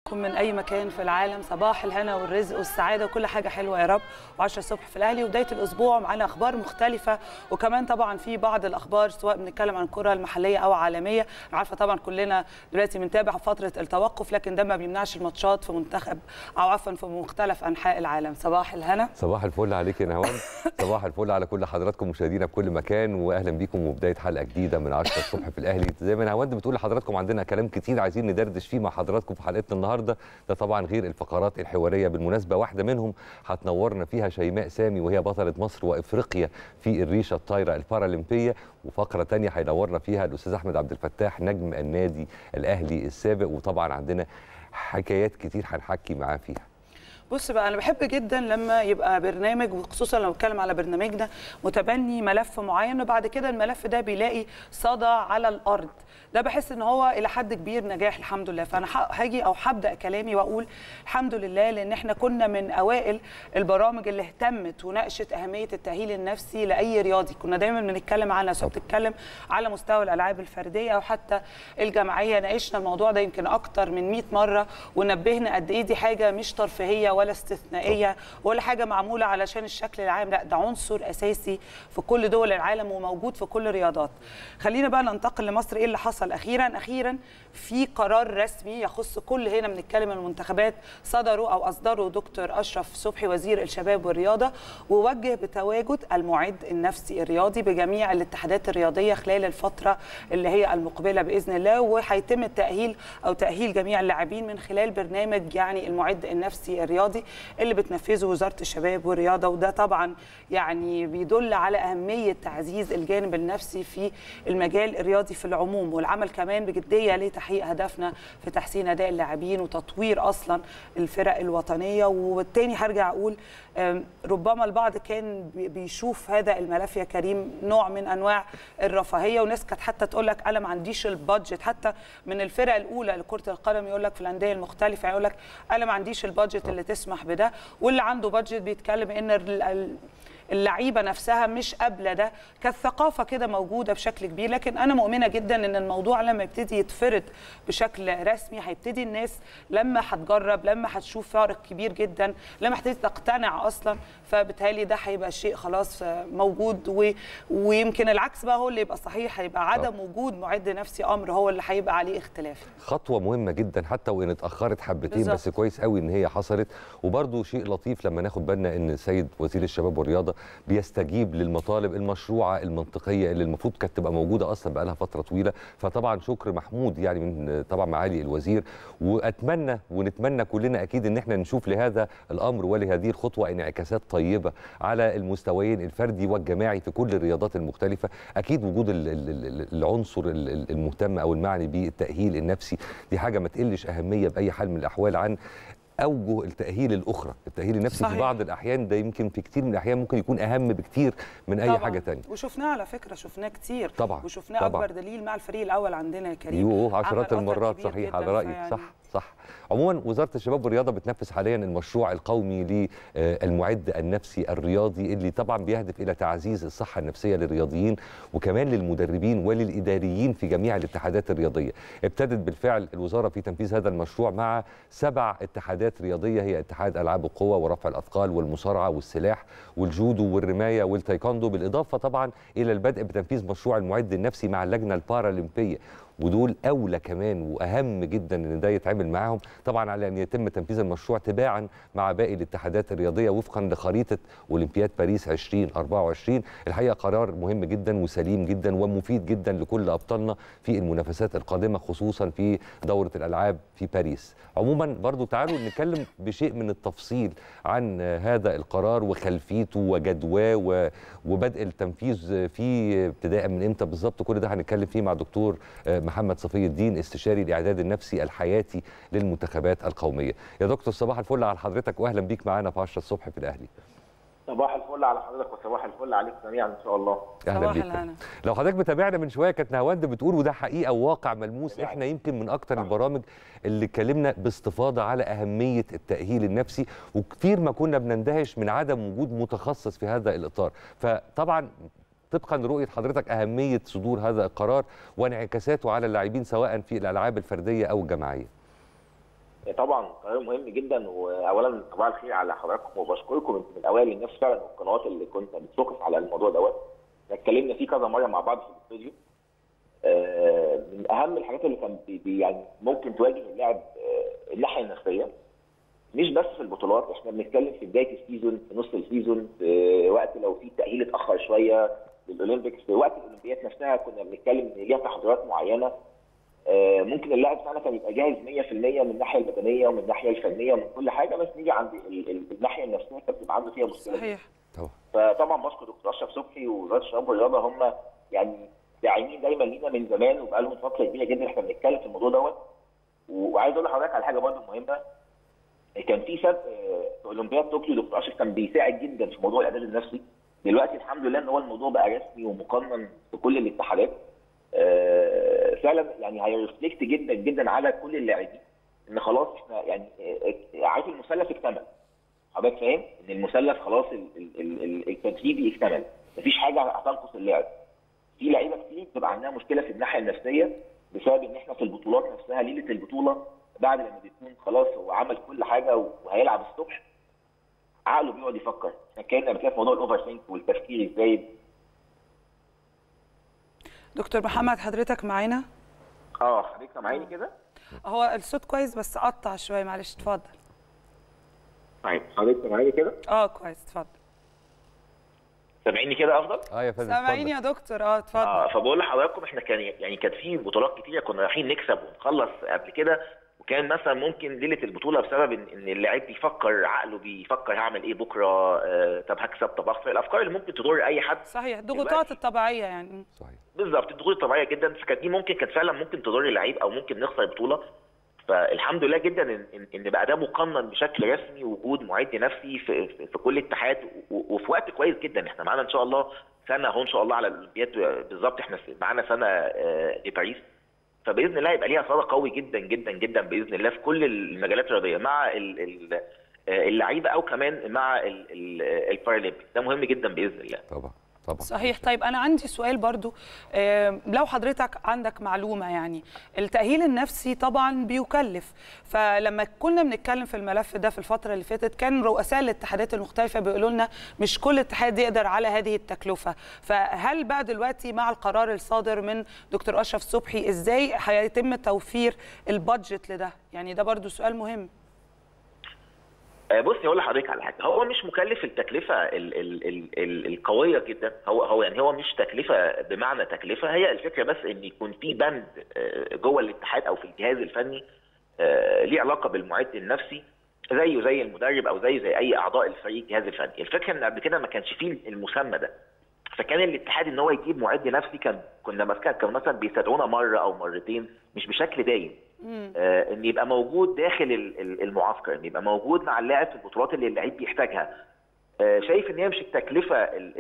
حضراتكم من اي مكان في العالم صباح الهنا والرزق والسعاده وكل حاجه حلوه يا رب و10 الصبح في الاهلي وبدايه الاسبوع معانا اخبار مختلفه وكمان طبعا في بعض الاخبار سواء بنتكلم عن الكره المحليه او عالميه انا عارفه طبعا كلنا دلوقتي بنتابع فتره التوقف لكن ده ما بيمنعش الماتشات في منتخب او عفوا في مختلف انحاء العالم صباح الهنا صباح الفل عليك يا نهوان صباح الفل على كل حضراتكم مشاهدينا في كل مكان واهلا بيكم وبدايه حلقه جديده من 10 الصبح في الاهلي زي ما نهاوند بتقول لحضراتكم عندنا كلام كتير عايزين ندردش فيه مع حضراتكم في حلقتنا النهارده ده طبعا غير الفقرات الحواريه بالمناسبه واحده منهم هتنورنا فيها شيماء سامي وهي بطله مصر وافريقيا في الريشه الطايره البارالمبيه وفقره تانية هينورنا فيها الاستاذ احمد عبد الفتاح نجم النادي الاهلي السابق وطبعا عندنا حكايات كتير هنحكي معاه فيها بص بقى انا بحب جدا لما يبقى برنامج وخصوصا لو بتكلم على برنامجنا متبني ملف معين وبعد كده الملف ده بيلاقي صدى على الارض ده بحس ان هو الى حد كبير نجاح الحمد لله فانا هاجي او هبدا كلامي واقول الحمد لله لان احنا كنا من اوائل البرامج اللي اهتمت وناقشت اهميه التاهيل النفسي لاي رياضي كنا دايما بنتكلم عنها سواء بتتكلم على مستوى الالعاب الفرديه او حتى الجماعيه ناقشنا الموضوع ده يمكن اكتر من 100 مره ونبهنا قد ايه دي حاجه مش ترفيهيه ولا استثنائيه ولا حاجه معموله علشان الشكل العام لا ده عنصر اساسي في كل دول العالم وموجود في كل الرياضات خلينا بقى ننتقل لمصر ايه اللي حصل اخيرا اخيرا في قرار رسمي يخص كل هنا بنتكلم المنتخبات صدروا او اصدروا دكتور اشرف صبحي وزير الشباب والرياضه ووجه بتواجد المعد النفسي الرياضي بجميع الاتحادات الرياضيه خلال الفتره اللي هي المقبله باذن الله وهيتم التاهيل او تاهيل جميع اللاعبين من خلال برنامج يعني المعد النفسي الرياضي اللي بتنفذه وزاره الشباب والرياضه وده طبعا يعني بيدل على اهميه تعزيز الجانب النفسي في المجال الرياضي في العموم والعمل كمان بجديه لتحقيق هدفنا في تحسين اداء اللاعبين وتطوير اصلا الفرق الوطنيه والتاني هرجع اقول ربما البعض كان بيشوف هذا الملف يا كريم نوع من انواع الرفاهيه وناس كانت حتى تقول لك انا ما عنديش البادجت حتى من الفرق الاولى لكره القدم يقول لك في الانديه المختلفه يقول لك انا ما عنديش البادجت اللي تسمح بده واللي عنده بادجت بيتكلم ان اللعيبه نفسها مش قابله ده كالثقافه كده موجوده بشكل كبير لكن انا مؤمنه جدا ان الموضوع لما يبتدي يتفرض بشكل رسمي هيبتدي الناس لما هتجرب لما هتشوف فارق كبير جدا لما هتبتدي تقتنع اصلا فبالتالي ده هيبقى شيء خلاص موجود و... ويمكن العكس بقى هو اللي يبقى صحيح هيبقى عدم وجود معد نفسي امر هو اللي هيبقى عليه اختلاف خطوه مهمه جدا حتى وان اتاخرت حبتين بالزبط. بس كويس قوي ان هي حصلت وبرده شيء لطيف لما ناخد بالنا ان السيد وزير الشباب والرياضه بيستجيب للمطالب المشروعه المنطقيه اللي المفروض كانت تبقى موجوده اصلا بقى لها فتره طويله فطبعا شكر محمود يعني من طبعا معالي الوزير واتمنى ونتمنى كلنا اكيد ان احنا نشوف لهذا الامر ولهذه الخطوه انعكاسات طيبه على المستويين الفردي والجماعي في كل الرياضات المختلفه اكيد وجود العنصر المهتم او المعني بالتاهيل النفسي دي حاجه ما تقلش اهميه باي حال من الاحوال عن اوجه التاهيل الاخرى التاهيل النفسي صحيح. في بعض الاحيان ده يمكن في كتير من الاحيان ممكن يكون اهم بكتير من اي طبعًا. حاجه تانية وشفناه على فكره شفناه كتير طبعا وشفناه طبعًا. اكبر دليل مع الفريق الاول عندنا يا كريم يوه عشرات المرات صحيح على رايك يعني. صح صح عموما وزاره الشباب والرياضه بتنفذ حاليا المشروع القومي للمعد النفسي الرياضي اللي طبعا بيهدف الى تعزيز الصحه النفسيه للرياضيين وكمان للمدربين وللاداريين في جميع الاتحادات الرياضيه ابتدت بالفعل الوزاره في تنفيذ هذا المشروع مع سبع اتحادات رياضيه هي اتحاد العاب القوه ورفع الاثقال والمصارعه والسلاح والجودو والرمايه والتايكوندو بالاضافه طبعا الى البدء بتنفيذ مشروع المعد النفسي مع اللجنه البارالمبيه ودول اولى كمان واهم جدا ان ده يتعمل معاهم طبعا على ان يتم تنفيذ المشروع تباعا مع باقي الاتحادات الرياضيه وفقا لخريطه اولمبياد باريس 2024 الحقيقه قرار مهم جدا وسليم جدا ومفيد جدا لكل ابطالنا في المنافسات القادمه خصوصا في دوره الالعاب في باريس عموما برضو تعالوا نتكلم بشيء من التفصيل عن هذا القرار وخلفيته وجدواه وبدء التنفيذ فيه ابتداء من امتى بالظبط كل ده هنتكلم فيه مع دكتور محمد صفي الدين استشاري الاعداد النفسي الحياتي للمنتخبات القوميه يا دكتور صباح الفل على حضرتك واهلا بيك معانا في 10 الصبح في الاهلي صباح الفل على حضرتك وصباح الفل عليك جميعا ان شاء الله اهلا بيك لو حضرتك متابعنا من شويه كانت نهاوند بتقول وده حقيقه وواقع ملموس احنا يمكن من اكتر البرامج اللي اتكلمنا باستفاضه على اهميه التاهيل النفسي وكثير ما كنا بنندهش من عدم وجود متخصص في هذا الاطار فطبعا طبقا لرؤيه حضرتك اهميه صدور هذا القرار وانعكاساته على اللاعبين سواء في الالعاب الفرديه او الجماعيه طبعا قرار مهم جدا واولا صباح الخير على حضراتكم وبشكركم انتم من اوائل الناس فعلا والقنوات اللي كنت بتفوكس على الموضوع دوت اتكلمنا فيه كذا مره مع بعض في الاستوديو من اهم الحاجات اللي كان بي يعني ممكن تواجه اللاعب الناحيه النفسيه مش بس في البطولات احنا بنتكلم في بدايه السيزون في نص السيزون في وقت لو في تاهيل اتاخر شويه للاولمبيكس في وقت الاولمبيات نفسها كنا بنتكلم ان ليها تحضيرات معينه ممكن اللاعب فعلا كان يبقى جاهز 100% من الناحيه البدنيه ومن الناحيه الفنيه ومن كل حاجه بس نيجي عند الناحيه النفسيه كانت بتبقى عنده فيها مشكله صحيح طبعا فطبعا بشكر دكتور اشرف صبحي ووزاره الشباب والرياضه هم يعني داعمين دايما لينا من زمان وبقى لهم فتره كبيره جدا احنا بنتكلم في الموضوع دوت وعايز اقول لحضرتك على حاجه برضه مهمه كان في سبق في اولمبياد طوكيو دكتور اشرف كان بيساعد جدا في موضوع الاعداد النفسي دلوقتي الحمد لله ان هو الموضوع بقى رسمي ومقنن في كل الاتحادات فعلا يعني هيرفلكت جدا جدا على كل اللاعبين ان خلاص احنا يعني عارف المثلث اكتمل حضرتك فاهم ان المثلث خلاص التدريبي اكتمل مفيش حاجه هتنقص اللاعب في لعيبه كتير بتبقى عندها مشكله في الناحيه النفسيه بسبب ان احنا في البطولات نفسها ليله البطوله بعد لما بيكون خلاص هو عمل كل حاجه وهيلعب الصبح عقله بيقعد يفكر احنا اتكلمنا قبل كده في موضوع الاوفر ثينك والتفكير الزايد دكتور محمد حضرتك معانا اه حضرتك سامعيني كده هو الصوت كويس بس قطع شويه معلش اتفضل طيب حضرتك سامعيني كده اه كويس اتفضل سامعيني كده افضل اه يا فندم سامعيني يا دكتور اه اتفضل اه فبقول لحضراتكم احنا كان يعني كانت في بطولات كتيره كنا رايحين نكسب ونخلص قبل كده وكان مثلا ممكن ليله البطوله بسبب ان, إن اللاعب بيفكر عقله بيفكر هعمل ايه بكره آه طب هكسب طب اخسر الافكار اللي ممكن تضر اي حد صحيح الضغوطات الطبيعيه يعني صحيح بالظبط الضغوط الطبيعيه جدا فكانت دي ممكن كانت فعلا ممكن تضر اللعيب او ممكن نخسر البطوله فالحمد لله جدا ان ان بقى ده مقنن بشكل رسمي وجود معد نفسي في, في, في كل اتحاد وفي وقت كويس جدا احنا معانا ان شاء الله سنه اهو ان شاء الله على الاولمبياد بالظبط احنا معانا سنه لباريس فباذن الله يبقى ليها صدى قوي جدا جدا جدا باذن الله في كل المجالات الرياضيه مع اللعيبه او كمان مع البارالمبيك ده مهم جدا باذن الله طبعا طبعا صحيح طيب انا عندي سؤال برضو لو حضرتك عندك معلومه يعني التاهيل النفسي طبعا بيكلف فلما كنا بنتكلم في الملف ده في الفتره اللي فاتت كان رؤساء الاتحادات المختلفه بيقولوا لنا مش كل اتحاد يقدر على هذه التكلفه فهل بقى دلوقتي مع القرار الصادر من دكتور اشرف صبحي ازاي هيتم توفير البادجت لده يعني ده برضو سؤال مهم بصي اقول لحضرتك على حاجه هو مش مكلف التكلفه ال ال ال ال القويه جدا هو هو يعني هو مش تكلفه بمعنى تكلفه هي الفكره بس ان يكون في بند جوه الاتحاد او في الجهاز الفني ليه علاقه بالمعد النفسي زيه زي المدرب او زيه زي اي اعضاء الفريق الجهاز الفني الفكره ان قبل كده ما كانش فيه المسمى ده فكان الاتحاد ان هو يجيب معد نفسي كان كنا ماسكين كان مثلا بيستدعونا مره او مرتين مش بشكل دايم آه ان يبقى موجود داخل المعسكر ان يبقى موجود مع اللاعب في البطولات اللي اللعيب بيحتاجها آه شايف ان هي مش التكلفه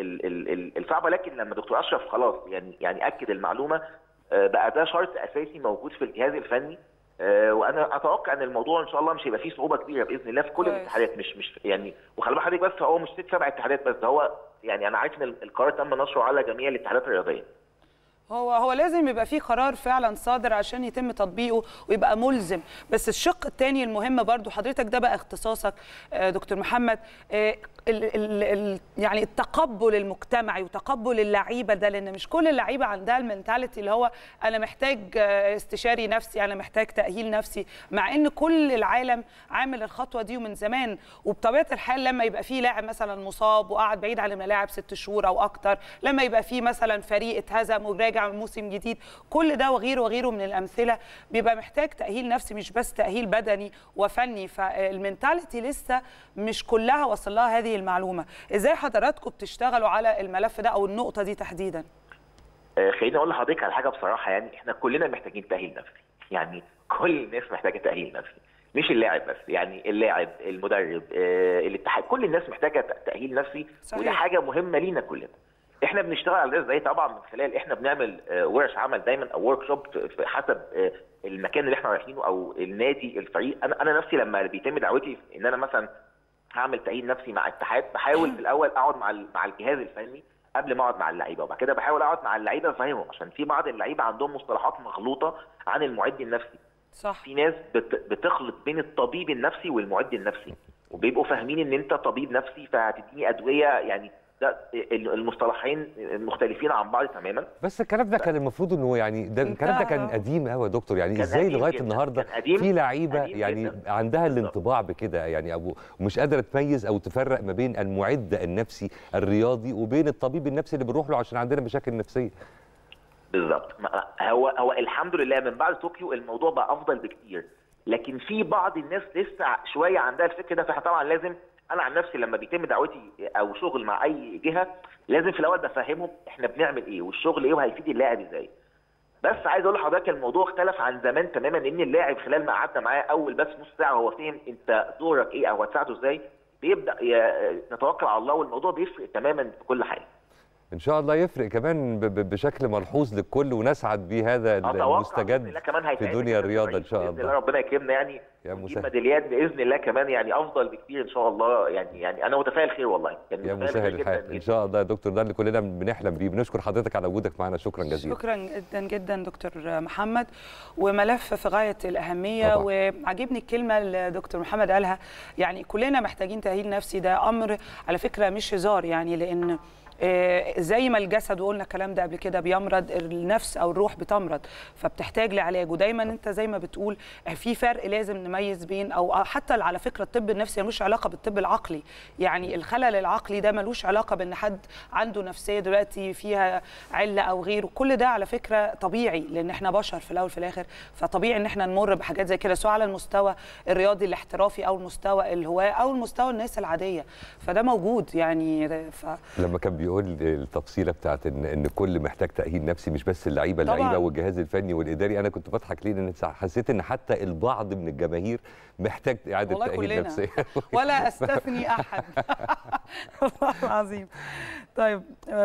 الصعبه لكن لما دكتور اشرف خلاص يعني يعني اكد المعلومه آه بقى ده شرط اساسي موجود في الجهاز الفني وانا اتوقع ان الموضوع ان شاء الله مش هيبقى فيه صعوبه كبيره باذن الله في كل الاتحادات مش مش يعني وخلي بالك حضرتك بس هو مش ست سبع اتحادات بس ده هو يعني انا عارف ان القرار تم نشره على جميع الاتحادات الرياضيه هو هو لازم يبقى فيه قرار فعلا صادر عشان يتم تطبيقه ويبقى ملزم بس الشق الثاني المهم برضو حضرتك ده بقى اختصاصك دكتور محمد ال ال ال يعني التقبل المجتمعي وتقبل اللعيبه ده لان مش كل اللعيبه عندها المنتاليتي اللي هو انا محتاج استشاري نفسي انا محتاج تاهيل نفسي مع ان كل العالم عامل الخطوه دي ومن زمان وبطبيعه الحال لما يبقى فيه لاعب مثلا مصاب وقعد بعيد عن الملاعب ست شهور او اكتر لما يبقى فيه مثلا فريق اتهزم وراجع من موسم جديد كل ده وغيره وغيره من الامثله بيبقى محتاج تاهيل نفسي مش بس تاهيل بدني وفني فالمنتاليتي لسه مش كلها وصل لها هذه المعلومه ازاي حضراتكم بتشتغلوا على الملف ده او النقطه دي تحديدا آه خليني اقول لحضرتك على حاجه بصراحه يعني احنا كلنا محتاجين تاهيل نفسي يعني كل الناس محتاجه تاهيل نفسي مش اللاعب بس يعني اللاعب المدرب آه الاتحاد كل الناس محتاجه تاهيل نفسي صحيح. وده حاجه مهمه لينا كلنا احنا بنشتغل على ده ازاي طبعا من خلال احنا بنعمل ورش عمل دايما او ورك شوب في حسب المكان اللي احنا رايحينه او النادي الفريق انا انا نفسي لما بيتم دعوتي ان انا مثلا هعمل تاهيل نفسي مع اتحاد بحاول في الاول اقعد مع مع الجهاز الفني قبل ما اقعد مع اللعيبه وبعد كده بحاول اقعد مع اللعيبه افهمهم عشان في بعض اللعيبه عندهم مصطلحات مغلوطه عن المعد النفسي صح في ناس بت... بتخلط بين الطبيب النفسي والمعد النفسي وبيبقوا فاهمين ان انت طبيب نفسي فهتديني ادويه يعني ده المصطلحين مختلفين عن بعض تماما بس الكلام ده كان المفروض انه يعني ده الكلام ده كان قديم قوي يا دكتور يعني ازاي لغايه جداً. النهارده في لعيبه يعني جداً. عندها الانطباع بكده يعني ابو مش قادره تميز او تفرق ما بين المعد النفسي الرياضي وبين الطبيب النفسي اللي بنروح له عشان عندنا مشاكل نفسيه بالظبط هو هو الحمد لله من بعد طوكيو الموضوع بقى افضل بكتير لكن في بعض الناس لسه شويه عندها الفكر ده فاحنا طبعا لازم انا عن نفسي لما بيتم دعوتي او شغل مع اي جهه لازم في الاول بفهمهم احنا بنعمل ايه والشغل ايه وهيفيد اللاعب ازاي بس عايز اقول لحضرتك الموضوع اختلف عن زمان تماما ان اللاعب خلال ما قعدنا معاه اول بس نص ساعه وهو فهم انت دورك ايه او هتساعده ازاي بيبدا نتوكل على الله والموضوع بيفرق تماما في كل حاجه ان شاء الله يفرق كمان بشكل ملحوظ للكل ونسعد بهذا المستجد في دنيا الرياضه ان شاء الله ربنا يكرمنا يعني يا مسهل ميداليات باذن الله كمان يعني افضل بكتير ان شاء الله يعني يعني انا متفائل خير والله يعني يا مسهل الحال ان شاء الله يا دكتور ده اللي كلنا بنحلم بيه بنشكر حضرتك على وجودك معنا شكرا جزيلا شكرا جدا جدا دكتور محمد وملف في غايه الاهميه طبعا. وعجبني الكلمه اللي دكتور محمد قالها يعني كلنا محتاجين تاهيل نفسي ده امر على فكره مش هزار يعني لان زي ما الجسد وقلنا الكلام ده قبل كده بيمرض النفس او الروح بتمرض فبتحتاج لعلاج ودايما انت زي ما بتقول في فرق لازم نميز بين او حتى على فكره الطب النفسي ملوش علاقه بالطب العقلي يعني الخلل العقلي ده ملوش علاقه بان حد عنده نفسيه دلوقتي فيها عله او غيره كل ده على فكره طبيعي لان احنا بشر في الاول في الاخر فطبيعي ان احنا نمر بحاجات زي كده سواء على المستوى الرياضي الاحترافي او المستوى الهواه او المستوى الناس العاديه فده موجود يعني ف... لما كان بيقول التفصيله بتاعت ان ان كل محتاج تاهيل نفسي مش بس اللعيبه اللعيبه والجهاز الفني والاداري انا كنت بضحك ليه لان حسيت ان حتى البعض من الجماهير محتاج اعاده والله تاهيل كلنا. نفسيه ولا استثني احد والله العظيم طيب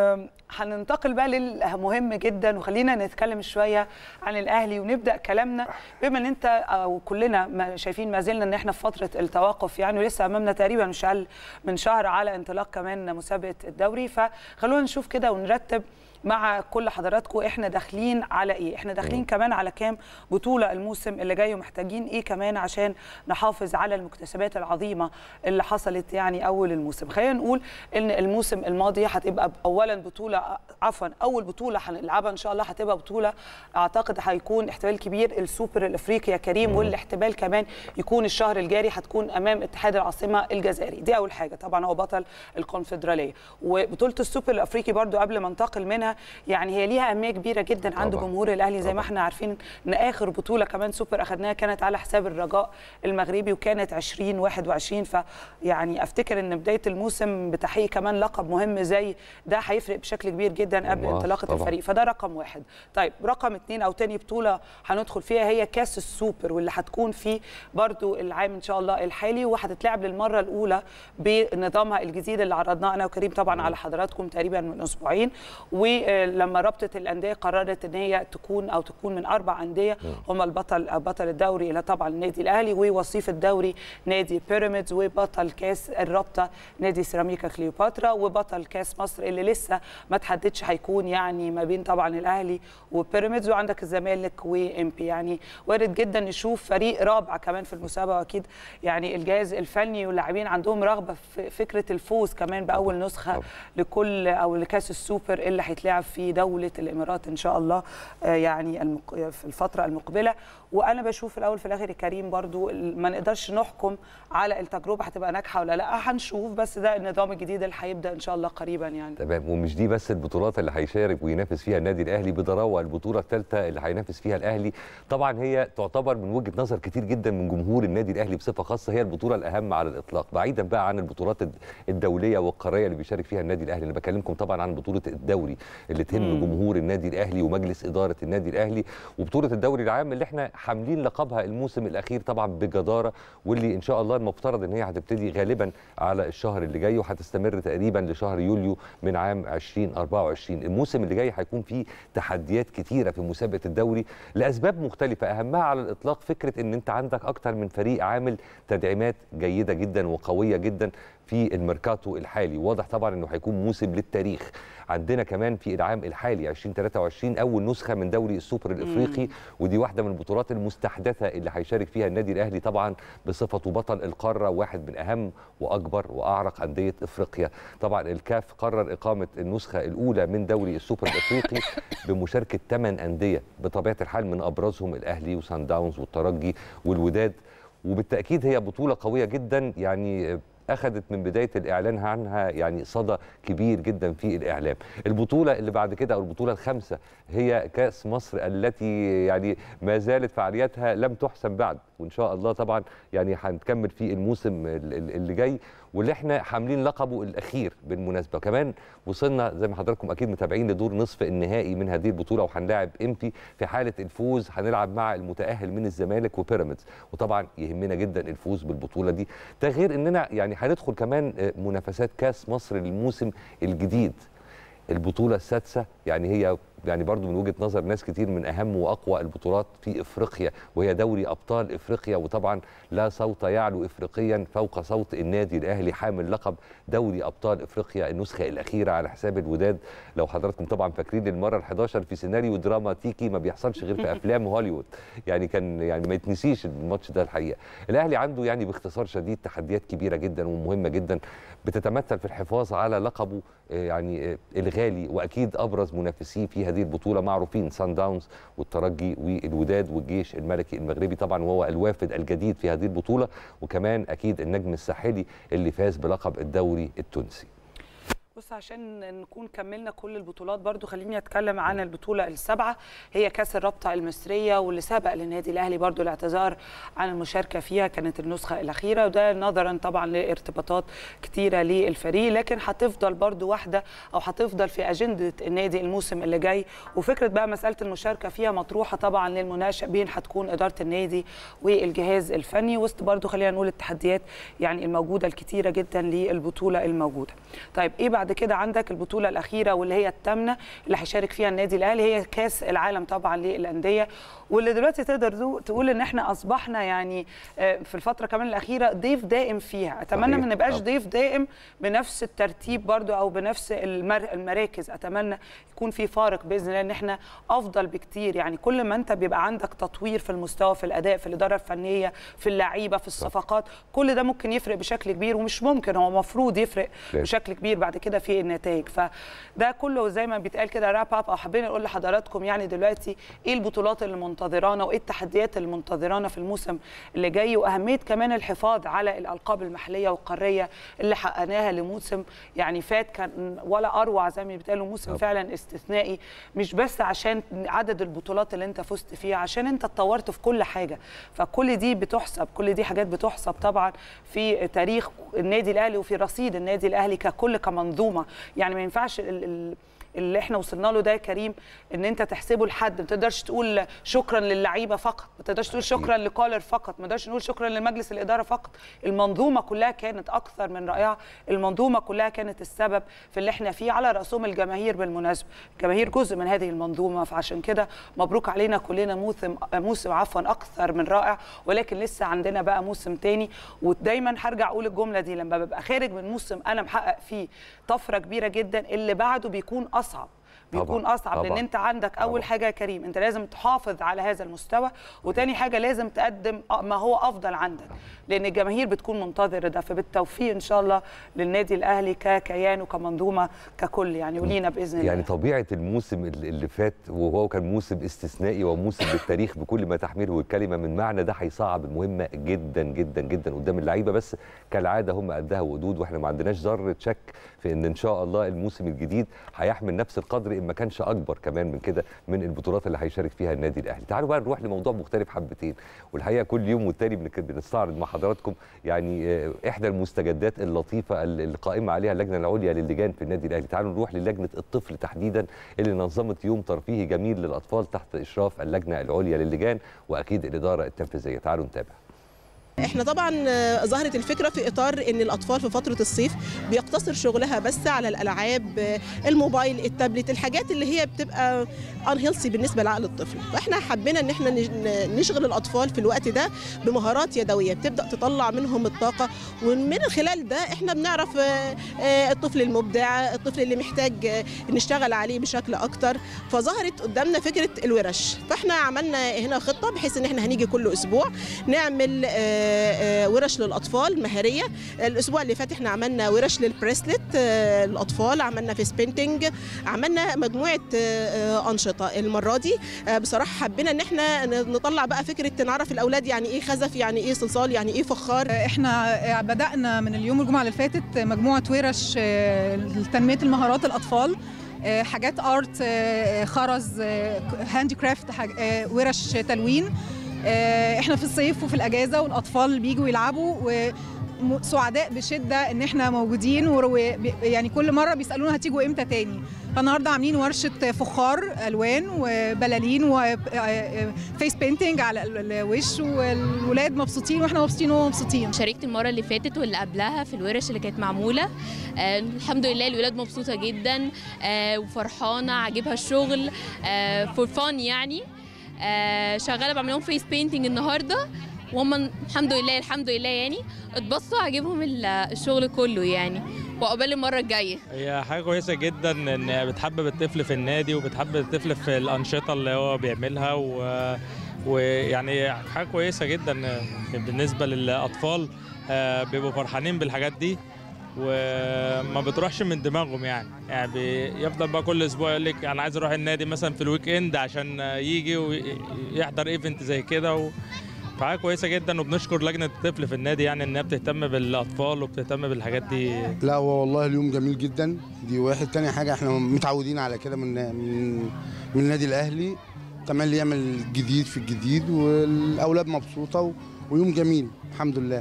هننتقل بقى للمهم جدا وخلينا نتكلم شويه عن الاهلي ونبدا كلامنا بما ان انت او كلنا شايفين ما زلنا ان احنا في فتره التوقف يعني ولسه امامنا تقريبا مش اقل من شهر على انطلاق كمان مسابقه الدوري فخلونا نشوف كده ونرتب مع كل حضراتكم احنا داخلين على ايه احنا داخلين م. كمان على كام بطوله الموسم اللي جاي ومحتاجين ايه كمان عشان نحافظ على المكتسبات العظيمه اللي حصلت يعني اول الموسم خلينا نقول ان الموسم الماضي هتبقى اولا بطوله عفوا اول بطوله هنلعبها ان شاء الله هتبقى بطوله اعتقد هيكون احتمال كبير السوبر الافريقي يا كريم م. والاحتمال كمان يكون الشهر الجاري هتكون امام اتحاد العاصمه الجزائري دي اول حاجه طبعا هو بطل الكونفدراليه وبطوله السوبر الافريقي برضو قبل ما انتقل منها يعني هي ليها اهميه كبيره جدا عند طبعا. جمهور الاهلي زي طبعا. ما احنا عارفين ان اخر بطوله كمان سوبر اخذناها كانت على حساب الرجاء المغربي وكانت 2021 فيعني افتكر ان بدايه الموسم بتحقيق كمان لقب مهم زي ده هيفرق بشكل كبير جدا قبل الله، انطلاقه طبعا. الفريق فده رقم واحد طيب رقم اثنين او تاني بطوله هندخل فيها هي كاس السوبر واللي هتكون في برضو العام ان شاء الله الحالي وهتتلعب للمره الاولى بنظامها الجديد اللي عرضناه انا وكريم طبعا على حضراتكم تقريبا من اسبوعين ولما رابطه الانديه قررت ان هي تكون او تكون من اربع انديه هم البطل بطل الدوري الى طبعا النادي الاهلي ووصيف الدوري نادي بيراميدز وبطل كاس الرابطه نادي سيراميكا كليوباترا وبطل كاس مصر اللي لسه ما تحددش هيكون يعني ما بين طبعا الاهلي وبيراميدز وعندك الزمالك وامبي يعني وارد جدا نشوف فريق رابع كمان في المسابقه واكيد يعني الجهاز الفني واللاعبين عندهم رغبه في فكره الفوز كمان باول نسخه طبعا. لكل او لكاس السوبر اللي هيتلعب في دوله الامارات ان شاء الله آه، يعني المق... في الفتره المقبله وانا بشوف في الاول في الاخر يا كريم برضو ال- ما نقدرش نحكم على التجربه هتبقى ناجحه ولا لا هنشوف بس ده النظام الجديد اللي هيبدا ان شاء الله قريبا يعني تمام ومش دي بس البطولات اللي هيشارك وينافس فيها النادي الاهلي بضراوه البطوله الثالثه اللي هينافس فيها الاهلي طبعا هي تعتبر من وجهه نظر كتير جدا من جمهور النادي الاهلي بصفه خاصه هي البطوله الاهم على الاطلاق بعيدا بقى عن البطولات الد- الدوليه والقاريه اللي بيشارك فيها النادي الاهلي انا بكلمكم طبعا عن بطوله الدوري اللي تهم مم. جمهور النادي الاهلي ومجلس اداره النادي الاهلي وبطوله الدوري العام اللي احنا حاملين لقبها الموسم الاخير طبعا بجداره واللي ان شاء الله المفترض ان هي هتبتدي غالبا على الشهر اللي جاي وهتستمر تقريبا لشهر يوليو من عام 2024 الموسم اللي جاي هيكون فيه تحديات كتيره في مسابقه الدوري لاسباب مختلفه اهمها على الاطلاق فكره ان انت عندك اكتر من فريق عامل تدعيمات جيده جدا وقويه جدا في الميركاتو الحالي واضح طبعا انه هيكون موسم للتاريخ عندنا كمان في العام الحالي 2023 اول نسخه من دوري السوبر الافريقي ودي واحده من البطولات المستحدثه اللي هيشارك فيها النادي الاهلي طبعا بصفته بطل القاره واحد من اهم واكبر واعرق انديه افريقيا طبعا الكاف قرر اقامه النسخه الاولى من دوري السوبر الافريقي بمشاركه 8 انديه بطبيعه الحال من ابرزهم الاهلي وسان داونز والترجي والوداد وبالتاكيد هي بطوله قويه جدا يعني اخذت من بدايه الاعلان عنها يعني صدى كبير جدا في الاعلام البطوله اللي بعد كده او البطوله الخامسه هي كاس مصر التي يعني ما زالت فعالياتها لم تحسم بعد وان شاء الله طبعا يعني هنكمل في الموسم اللي جاي واللي احنا حاملين لقبه الاخير بالمناسبه كمان وصلنا زي ما حضراتكم اكيد متابعين لدور نصف النهائي من هذه البطوله وهنلاعب امتي في حاله الفوز هنلعب مع المتاهل من الزمالك وبيراميدز وطبعا يهمنا جدا الفوز بالبطوله دي ده غير اننا يعني هندخل كمان منافسات كاس مصر للموسم الجديد البطوله السادسه يعني هي يعني برضو من وجهه نظر ناس كتير من اهم واقوى البطولات في افريقيا وهي دوري ابطال افريقيا وطبعا لا صوت يعلو افريقيا فوق صوت النادي الاهلي حامل لقب دوري ابطال افريقيا النسخه الاخيره على حساب الوداد لو حضراتكم طبعا فاكرين المره ال11 في سيناريو دراماتيكي ما بيحصلش غير في افلام هوليوود يعني كان يعني ما يتنسيش الماتش ده الحقيقه الاهلي عنده يعني باختصار شديد تحديات كبيره جدا ومهمه جدا بتتمثل في الحفاظ على لقبه يعني الغالي واكيد ابرز منافسيه في هذه البطوله معروفين سان داونز والترجي والوداد والجيش الملكي المغربي طبعا وهو الوافد الجديد في هذه البطوله وكمان اكيد النجم الساحلي اللي فاز بلقب الدوري التونسي بص عشان نكون كملنا كل البطولات برضو خليني اتكلم عن البطوله السابعه هي كاس الرابطه المصريه واللي سبق للنادي الاهلي برضو الاعتذار عن المشاركه فيها كانت النسخه الاخيره وده نظرا طبعا لارتباطات كتيره للفريق لكن هتفضل برضو واحده او هتفضل في اجنده النادي الموسم اللي جاي وفكره بقى مساله المشاركه فيها مطروحه طبعا للمناشئين هتكون اداره النادي والجهاز الفني وسط برضو خلينا نقول التحديات يعني الموجوده الكتيره جدا للبطوله الموجوده طيب ايه بعد كده عندك البطوله الاخيره واللي هي الثامنه اللي هيشارك فيها النادي الاهلي هي كاس العالم طبعا للانديه واللي دلوقتي تقدر تقول ان احنا اصبحنا يعني في الفتره كمان الاخيره ضيف دائم فيها اتمنى ما نبقاش ضيف دائم بنفس الترتيب برضو او بنفس المراكز اتمنى يكون في فارق باذن الله ان احنا افضل بكتير يعني كل ما انت بيبقى عندك تطوير في المستوى في الاداء في الاداره الفنيه في اللعيبه في الصفقات كل ده ممكن يفرق بشكل كبير ومش ممكن هو المفروض يفرق بشكل كبير بعد كده في النتائج فده كله زي ما بيتقال كده راب اب او حابين نقول لحضراتكم يعني دلوقتي ايه البطولات اللي منتظرانا وايه التحديات اللي منتظرانا في الموسم اللي جاي واهميه كمان الحفاظ على الالقاب المحليه والقاريه اللي حققناها لموسم يعني فات كان ولا اروع زي ما بيتقالوا موسم طب. فعلا استثنائي مش بس عشان عدد البطولات اللي انت فزت فيها عشان انت اتطورت في كل حاجه فكل دي بتحسب كل دي حاجات بتحسب طبعا في تاريخ النادي الاهلي وفي رصيد النادي الاهلي ككل كمنظومه يعني ما ينفعش ال ال اللي احنا وصلنا له ده يا كريم ان انت تحسبه لحد ما تقدرش تقول شكرا للعيبه فقط ما تقدرش تقول شكرا لكولر فقط ما تقدرش نقول شكرا لمجلس الاداره فقط المنظومه كلها كانت اكثر من رائعه المنظومه كلها كانت السبب في اللي احنا فيه على راسهم الجماهير بالمناسبه الجماهير جزء من هذه المنظومه فعشان كده مبروك علينا كلنا موسم موسم عفوا اكثر من رائع ولكن لسه عندنا بقى موسم تاني ودايما هرجع اقول الجمله دي لما ببقى خارج من موسم انا محقق فيه طفره كبيره جدا اللي بعده بيكون اصعب بيكون طبعاً، اصعب طبعاً. لان انت عندك اول طبعاً. حاجه يا كريم انت لازم تحافظ على هذا المستوى وتاني حاجه لازم تقدم ما هو افضل عندك لان الجماهير بتكون منتظره ده فبالتوفيق ان شاء الله للنادي الاهلي ككيان وكمنظومه ككل يعني ولينا باذن الله يعني طبيعه الموسم اللي اللي فات وهو كان موسم استثنائي وموسم بالتاريخ بكل ما تحمله الكلمه من معنى ده هيصعب المهمه جدا جدا جدا قدام اللعيبه بس كالعاده هم قدها وقدود واحنا ما عندناش ذره شك في ان ان شاء الله الموسم الجديد هيحمل نفس القدر ان ما كانش اكبر كمان من كده من البطولات اللي هيشارك فيها النادي الاهلي تعالوا بقى نروح لموضوع مختلف حبتين والحقيقه كل يوم والتاني بنك- بنستعرض مع حضراتكم يعني آه، احدى المستجدات اللطيفه اللي اللي قائمه عليها اللجنه العليا للجان في النادي الاهلي تعالوا نروح للجنه الطفل تحديدا اللي نظمت يوم ترفيهي جميل للاطفال تحت اشراف اللجنه العليا للجان واكيد الاداره التنفيذيه تعالوا نتابع احنا طبعا ظهرت الفكره في اطار ان الاطفال في فتره الصيف بيقتصر شغلها بس على الالعاب الموبايل التابلت الحاجات اللي هي بتبقى انهيلسي بالنسبه لعقل الطفل فاحنا حبينا ان احنا نشغل الاطفال في الوقت ده بمهارات يدويه بتبدا تطلع منهم الطاقه ومن خلال ده احنا بنعرف الطفل المبدع الطفل اللي محتاج نشتغل عليه بشكل اكتر فظهرت قدامنا فكره الورش فاحنا عملنا هنا خطه بحيث ان احنا هنيجي كل اسبوع نعمل ورش للاطفال مهاريه الاسبوع اللي فات احنا عملنا ورش للبريسلت للاطفال عملنا فيس بينتنج عملنا مجموعه انشطه المره دي بصراحه حبينا ان احنا نطلع بقى فكره نعرف الاولاد يعني ايه خزف يعني ايه صلصال يعني ايه فخار احنا بدانا من اليوم الجمعه اللي فاتت مجموعه ورش لتنميه المهارات الاطفال حاجات ارت خرز هاندي كرافت ورش تلوين احنا في الصيف وفي الاجازه والاطفال بيجوا يلعبوا وسعداء بشده ان احنا موجودين ويعني كل مره بيسالونا هتيجوا امتى تاني فالنهارده عاملين ورشه فخار الوان وبلالين وفيس بينتنج على الوش والولاد مبسوطين واحنا مبسوطين وهم مبسوطين شاركت المره اللي فاتت واللي قبلها في الورش اللي كانت معموله آه الحمد لله الولاد مبسوطه جدا آه وفرحانه عاجبها الشغل فور آه فان يعني آه شغاله بعمل لهم فيس بينتنج النهارده وهم الحمد لله الحمد لله يعني اتبسطوا عاجبهم الشغل كله يعني وعقبال المره الجايه هي حاجه كويسه جدا ان بتحبب الطفل في النادي وبتحبب الطفل في الانشطه اللي هو بيعملها و... ويعني حاجه كويسه جدا بالنسبه للاطفال بيبقوا فرحانين بالحاجات دي وما بتروحش من دماغهم يعني يعني بيفضل بقى كل اسبوع يقول لك انا عايز اروح النادي مثلا في الويك اند عشان يجي ويحضر ايفنت زي كده و... فحاجه كويسه جدا وبنشكر لجنه الطفل في النادي يعني انها بتهتم بالاطفال وبتهتم بالحاجات دي لا هو والله اليوم جميل جدا دي واحد تاني حاجه احنا متعودين على كده من من من النادي الاهلي كمان اللي يعمل جديد في الجديد والاولاد مبسوطه و... ويوم جميل الحمد لله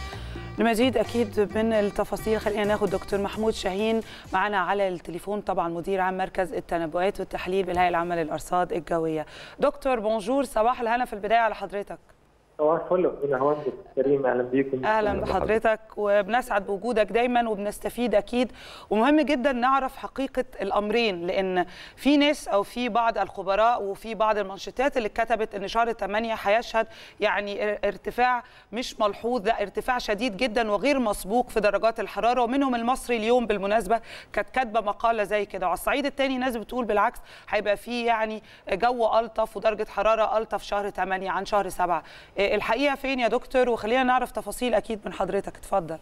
لمزيد اكيد من التفاصيل خلينا ناخد دكتور محمود شاهين معنا على التليفون طبعا مدير عام مركز التنبؤات والتحليل بالهيئه العامه للارصاد الجويه دكتور بونجور صباح الهنا في البدايه على حضرتك صباح الفل اخونا هوند كريم اهلا بيكم اهلا بحضرتك وبنسعد بوجودك دايما وبنستفيد اكيد ومهم جدا نعرف حقيقه الامرين لان في ناس او في بعض الخبراء وفي بعض المنشطات اللي كتبت ان شهر 8 هيشهد يعني ارتفاع مش ملحوظ لا ارتفاع شديد جدا وغير مسبوق في درجات الحراره ومنهم المصري اليوم بالمناسبه كانت كاتبه مقاله زي كده وعلى الصعيد الثاني ناس بتقول بالعكس هيبقى في يعني جو الطف ودرجه حراره الطف شهر 8 عن شهر 7 الحقيقه فين يا دكتور وخلينا نعرف تفاصيل اكيد من حضرتك اتفضل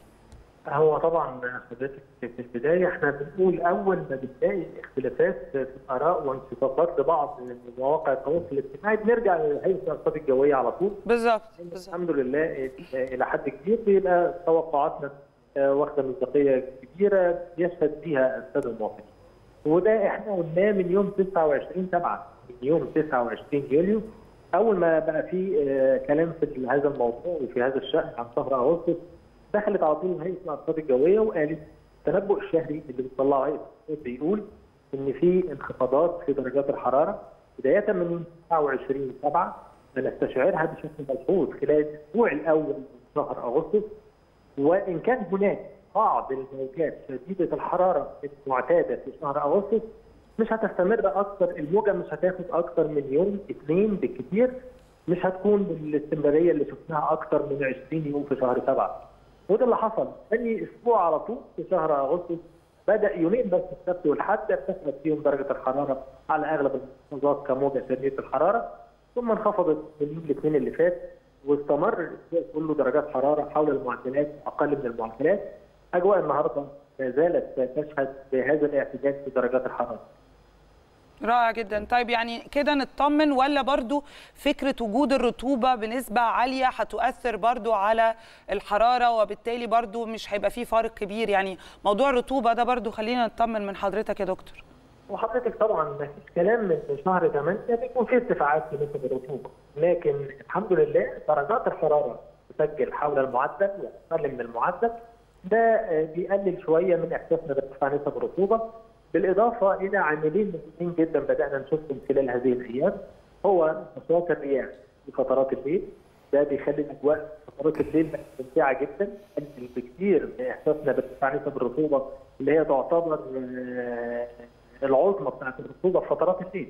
هو طبعا حضرتك في البدايه احنا بنقول اول ما بنلاقي اختلافات في الاراء وانشقاقات لبعض من مواقع التواصل الاجتماعي بنرجع لهيئه الارصاد الجويه على طول بالظبط الحمد لله الى حد كبير بيبقى توقعاتنا واخده مصداقيه كبيره يشهد بيها الساده المواطنين وده احنا قلناه من يوم 29 7 من يوم 29 يوليو اول ما بقى في كلام في هذا الموضوع وفي هذا الشان عن شهر اغسطس دخلت على طول هيئه الارصاد الجويه وقالت التنبؤ الشهري اللي بتطلعه هيئه الارصاد بيقول ان في انخفاضات في درجات الحراره بدايه من 29 7 بنستشعرها بشكل ملحوظ خلال الاسبوع الاول من شهر اغسطس وان كان هناك بعض الموجات شديده الحراره المعتاده في شهر اغسطس مش هتستمر اكثر الموجه مش هتاخد اكثر من يوم اثنين بالكثير مش هتكون بالاستمراريه اللي شفناها اكثر من 20 يوم في شهر سبعه. وده اللي حصل ثاني اسبوع على طول في شهر اغسطس بدا يومين بس السبت والحد ارتفعت فيهم درجه الحراره على اغلب المحافظات كموجه شديده الحراره ثم انخفضت من يوم الاثنين اللي فات واستمر الاسبوع كله درجات حراره حول المعدلات اقل من المعدلات. اجواء النهارده ما زالت تشهد بهذا الاعتدال في درجات الحراره. رائع جدا طيب يعني كده نطمن ولا برضو فكرة وجود الرطوبة بنسبة عالية هتؤثر برضو على الحرارة وبالتالي برضو مش هيبقى فيه فارق كبير يعني موضوع الرطوبة ده برضو خلينا نطمن من حضرتك يا دكتور وحضرتك طبعا ما فيش كلام من شهر 8 بيكون في ارتفاعات في نسب الرطوبة لكن الحمد لله درجات الحرارة تسجل حول المعدل واقل من المعدل ده بيقلل شوية من احساسنا بارتفاع نسب الرطوبة بالاضافه الى عاملين مهمين جدا بدانا نشوفهم خلال هذه الايام هو نشاط الرياح في فترات الليل ده بيخلي الاجواء فترات الليل ممتعه جدا قلل بكثير من احساسنا بارتفاع نسب الرطوبه اللي هي تعتبر العظمى بتاعت الرطوبه في فترات الليل.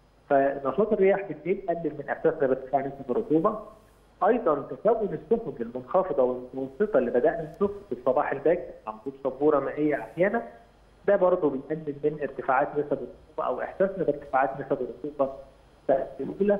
فنشاط الرياح بالليل قلل من احساسنا بارتفاع نسب الرطوبه. ايضا تكون السحب المنخفضه والمتوسطه اللي بدانا نشوف في الصباح الباكر عن طول شبوره مائيه احيانا ده برضه بيقلل من ارتفاعات نسب الرطوبه او احساسنا بارتفاعات نسب الرطوبه الاولى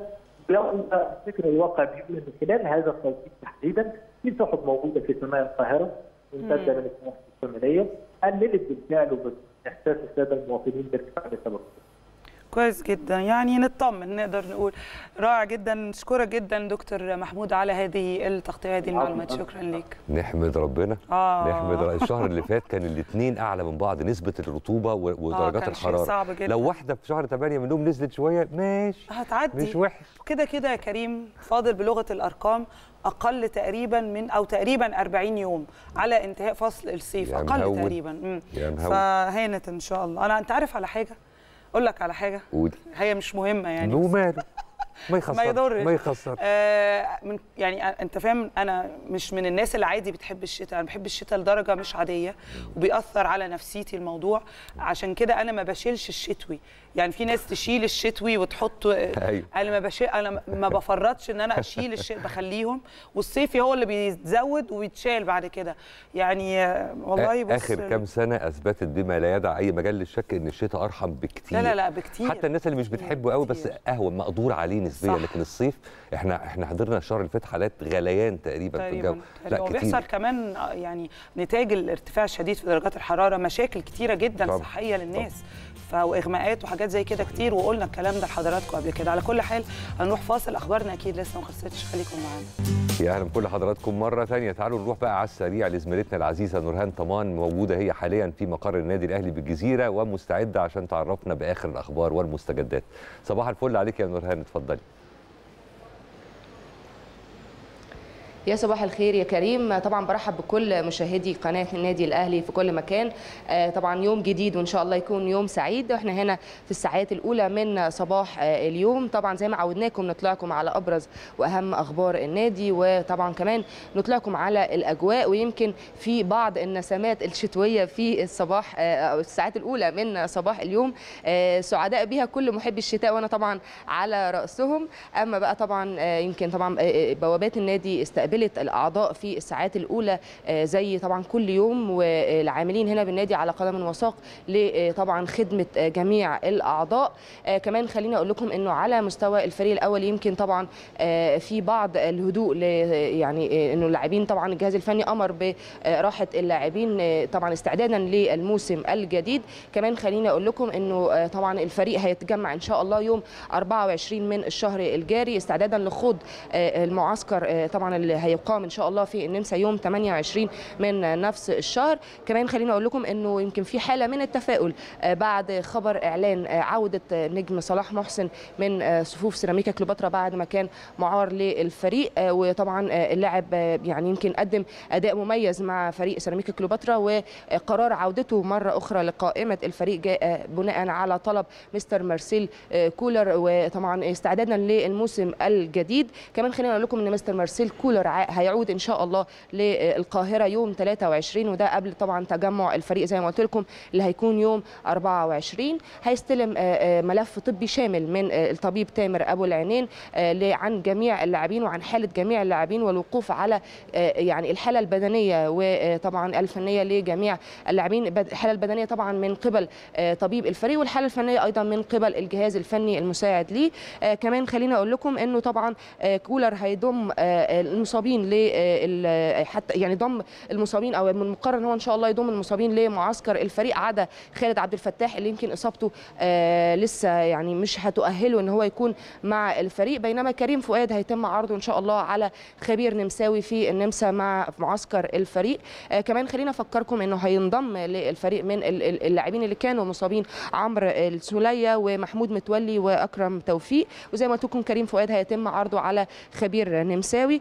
الفكر الواقع بيقول ان خلال هذا التوقيت تحديدا في سحب موجوده في سماء القاهره ممتده من السواحل الشماليه قللت بالفعل وباحساس الساده المواطنين بارتفاع نسب الرطوبه. كويس جدا يعني نطمن نقدر نقول رائع جدا نشكرك جدا دكتور محمود على هذه التغطيه هذه المعلومات شكرا لك نحمد ربنا آه. نحمد ربنا. الشهر اللي فات كان الاثنين اعلى من بعض نسبه الرطوبه ودرجات آه الحراره صعب جدا. لو واحده في شهر 8 منهم نزلت شويه ماشي هتعدي مش وحش كده كده يا كريم فاضل بلغه الارقام اقل تقريبا من او تقريبا 40 يوم على انتهاء فصل الصيف يا اقل مهون. تقريبا مم. يا مهون. فهانت ان شاء الله انا انت عارف على حاجه اقول لك على حاجه قولي هي مش مهمه يعني وماله ما يخسر ما يضرش ما يخسر آه من يعني انت فاهم انا مش من الناس اللي عادي بتحب الشتاء انا بحب الشتاء لدرجه مش عاديه وبيأثر على نفسيتي الموضوع عشان كده انا ما بشيلش الشتوي يعني في ناس تشيل الشتوي وتحط أيوة. انا ما بشيل انا ما بفرطش ان انا اشيل الشتاء بخليهم والصيفي هو اللي بيتزود ويتشال بعد كده يعني آه، والله بص اخر كام سنه اثبتت بما لا يدع اي مجال للشك ان الشتاء ارحم بكتير لا لا لا بكتير حتى الناس اللي مش بتحبه قوي بس اهون مقدور عليه نسبيا صح. لكن الصيف احنا احنا حضرنا الشهر اللي فات حالات غليان تقريبا, في الجو لا وبيحصل كمان آه، يعني نتاج الارتفاع الشديد في درجات الحراره مشاكل كتيره جدا طبعا. صحيه للناس واغماءات وحاجات زي كده كتير وقلنا الكلام ده لحضراتكم قبل كده على كل حال هنروح فاصل اخبارنا اكيد لسه ما خلصتش خليكم معانا يا اهلا بكل حضراتكم مره ثانيه تعالوا نروح بقى على السريع لزميلتنا العزيزه نورهان طمان موجوده هي حاليا في مقر النادي الاهلي بالجزيره ومستعده عشان تعرفنا باخر الاخبار والمستجدات صباح الفل عليك يا نورهان اتفضلي يا صباح الخير يا كريم طبعا برحب بكل مشاهدي قناه النادي الاهلي في كل مكان آه، طبعا يوم جديد وان شاء الله يكون يوم سعيد واحنا هنا في الساعات الاولى من صباح آه، اليوم طبعا زي ما عودناكم نطلعكم على ابرز واهم اخبار النادي وطبعا كمان نطلعكم على الاجواء ويمكن في بعض النسمات الشتويه في الصباح آه، او الساعات الاولى من صباح اليوم آه، سعداء بها كل محبي الشتاء وانا طبعا على راسهم اما بقى طبعا آه، يمكن طبعا آه، بوابات النادي استقبلت الاعضاء في الساعات الاولى آه، زي طبعا كل يوم والعاملين هنا بالنادي على قدم وساق لطبعا خدمه آه، جميع الاعضاء آه، كمان خليني اقول لكم انه على مستوى الفريق الاول يمكن طبعا آه، في بعض الهدوء ل- يعني آه، انه اللاعبين طبعا الجهاز الفني امر براحه اللاعبين آه، طبعا استعدادا للموسم الجديد كمان خليني اقول لكم انه آه، طبعا الفريق هيتجمع ان شاء الله يوم 24 من الشهر الجاري استعدادا لخوض آه، المعسكر آه، طبعا اللي هيقام ان شاء الله في النمسا يوم 28 من نفس الشهر كمان خليني اقول لكم انه يمكن في حاله من التفاؤل آه، بعد خبر اعلان آه، عوده آه، نجم صلاح محسن من آه، صفوف سيراميكا كليوباترا بعد ما كان معار للفريق آه، وطبعا آه، اللاعب آه، يعني يمكن قدم اداء مميز مع فريق سيراميكا كليوباترا وقرار عودته مره اخرى لقائمه الفريق جاء بناء على طلب مستر مارسيل آه، كولر وطبعا استعدادا للموسم الجديد كمان خلينا اقول لكم ان مستر مارسيل كولر ع- هيعود ان شاء الله للقاهره يوم 23 وده قبل طبعا تجمع الفريق زي ما قلت لكم اللي هيكون يوم 24 هيستلم آه، آه، ملف طبي شامل من آه، الطبيب تامر ابو العينين آه، ل- عن جميع اللاعبين وعن حاله جميع اللاعبين والوقوف على آه، يعني الحاله البدنيه وطبعا الفنيه لجميع اللاعبين بد- الحاله البدنيه طبعا من قبل آه، طبيب الفريق والحاله الفنيه ايضا من قبل الجهاز الفني المساعد ليه آه، كمان خليني اقول لكم انه طبعا آه، كولر هيضم آه، المصابين ل آه، ال- حتى يعني ضم المصابين او من المقرر ان هو ان شاء الله يضم المصابين لمعسكر الفريق عدا خالد عبد الفتاح اللي يمكن اصابته آه، لسه يعني مش هتؤهله ان هو يكون مع الفريق بينما كريم فؤاد هيتم عرضه ان شاء الله على خبير نمساوي في النمسا مع في معسكر الفريق آه، كمان خلينا افكركم انه هينضم للفريق من ال- ال- اللاعبين اللي كانوا مصابين عمرو السوليه ومحمود متولي واكرم توفيق وزي ما قلت لكم كريم فؤاد هيتم عرضه على خبير نمساوي كمان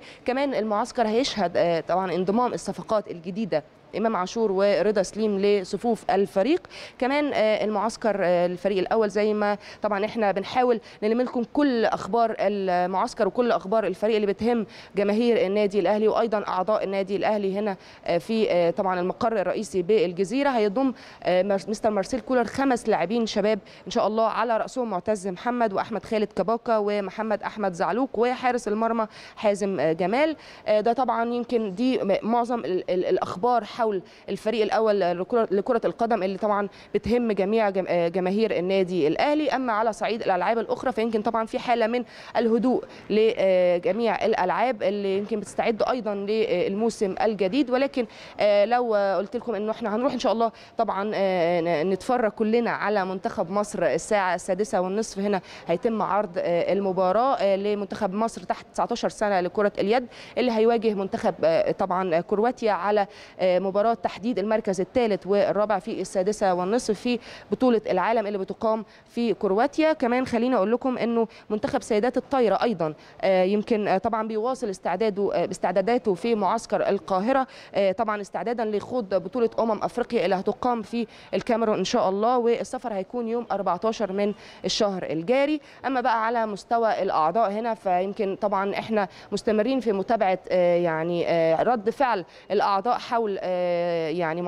كمان المعسكر هيشهد طبعا انضمام الصفقات الجديده امام عاشور ورضا سليم لصفوف الفريق كمان المعسكر الفريق الاول زي ما طبعا احنا بنحاول نلم لكم كل اخبار المعسكر وكل اخبار الفريق اللي بتهم جماهير النادي الاهلي وايضا اعضاء النادي الاهلي هنا في طبعا المقر الرئيسي بالجزيره هيضم مستر مارسيل كولر خمس لاعبين شباب ان شاء الله على راسهم معتز محمد واحمد خالد كباكا ومحمد احمد زعلوك وحارس المرمى حازم جمال ده طبعا يمكن دي معظم الاخبار حول الفريق الاول لكره القدم اللي طبعا بتهم جميع جماهير النادي الاهلي اما على صعيد الالعاب الاخرى فيمكن طبعا في حاله من الهدوء لجميع الالعاب اللي يمكن بتستعد ايضا للموسم الجديد ولكن لو قلت لكم انه احنا هنروح ان شاء الله طبعا نتفرج كلنا على منتخب مصر الساعه السادسة والنصف هنا هيتم عرض المباراه لمنتخب مصر تحت 19 سنه لكره اليد اللي هيواجه منتخب طبعا كرواتيا على مباراه تحديد المركز الثالث والرابع في السادسه والنصف في بطوله العالم اللي بتقام في كرواتيا كمان خليني اقول لكم انه منتخب سيدات الطايره ايضا يمكن طبعا بيواصل استعداده باستعداداته في معسكر القاهره طبعا استعدادا لخوض بطوله امم افريقيا اللي هتقام في الكاميرون ان شاء الله والسفر هيكون يوم 14 من الشهر الجاري اما بقى على مستوى الاعضاء هنا فيمكن طبعا احنا مستمرين في متابعه يعني رد فعل الاعضاء حول يعني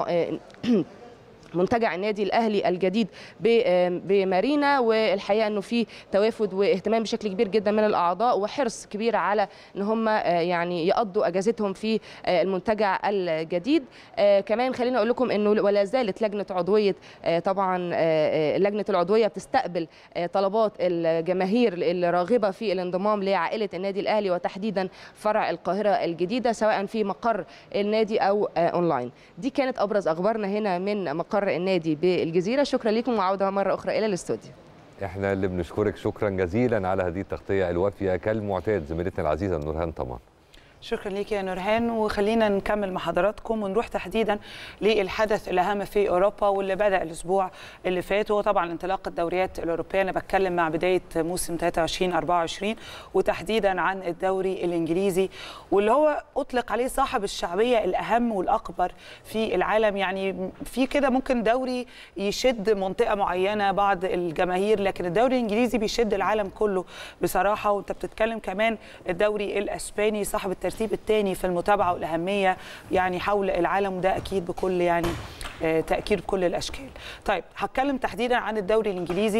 منتجع النادي الاهلي الجديد بمارينا والحقيقه انه في توافد واهتمام بشكل كبير جدا من الاعضاء وحرص كبير على ان هم يعني يقضوا اجازتهم في المنتجع الجديد كمان خليني اقول لكم انه ولا زالت لجنه عضويه طبعا لجنه العضويه بتستقبل طلبات الجماهير الراغبه في الانضمام لعائله النادي الاهلي وتحديدا فرع القاهره الجديده سواء في مقر النادي او اونلاين دي كانت ابرز اخبارنا هنا من مقر مقر النادي بالجزيره شكرا لكم وعوده مره اخرى الى الاستوديو احنا اللي بنشكرك شكرا جزيلا على هذه التغطيه الوافيه كالمعتاد زميلتنا العزيزه نورهان طمان شكرا ليك يا نورهان وخلينا نكمل مع حضراتكم ونروح تحديدا للحدث الاهم في اوروبا واللي بدا الاسبوع اللي فات وهو طبعا انطلاق الدوريات الاوروبيه انا بتكلم مع بدايه موسم 23 24 وتحديدا عن الدوري الانجليزي واللي هو اطلق عليه صاحب الشعبيه الاهم والاكبر في العالم يعني في كده ممكن دوري يشد منطقه معينه بعض الجماهير لكن الدوري الانجليزي بيشد العالم كله بصراحه وانت بتتكلم كمان الدوري الاسباني صاحب الترتيب الثاني في المتابعه والاهميه يعني حول العالم ده اكيد بكل يعني تاكيد بكل الاشكال. طيب هتكلم تحديدا عن الدوري الانجليزي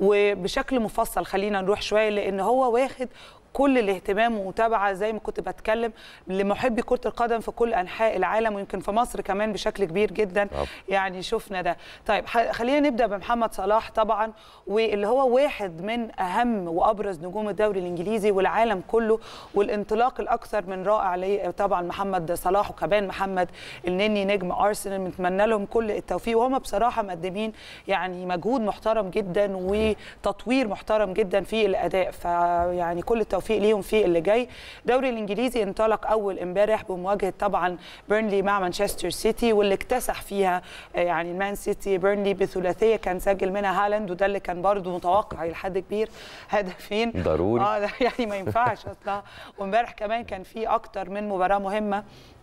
وبشكل مفصل خلينا نروح شويه لان هو واخد كل الاهتمام ومتابعه زي ما كنت بتكلم لمحبي كره القدم في كل انحاء العالم ويمكن في مصر كمان بشكل كبير جدا طب. يعني شفنا ده طيب خلينا نبدا بمحمد صلاح طبعا واللي هو واحد من اهم وابرز نجوم الدوري الانجليزي والعالم كله والانطلاق الاكثر من رائع طبعا محمد صلاح وكمان محمد النني نجم ارسنال بنتمنى لهم كل التوفيق وهم بصراحه مقدمين يعني مجهود محترم جدا وتطوير محترم جدا في الاداء فيعني كل التوفيق التوفيق ليهم في اللي جاي الدوري الانجليزي انطلق اول امبارح بمواجهه طبعا بيرنلي مع مانشستر سيتي واللي اكتسح فيها يعني المان سيتي بيرنلي بثلاثيه كان سجل منها هالاند وده اللي كان برضه متوقع لحد كبير هدفين ضروري اه يعني ما ينفعش اصلا وامبارح كمان كان في اكتر من مباراه مهمه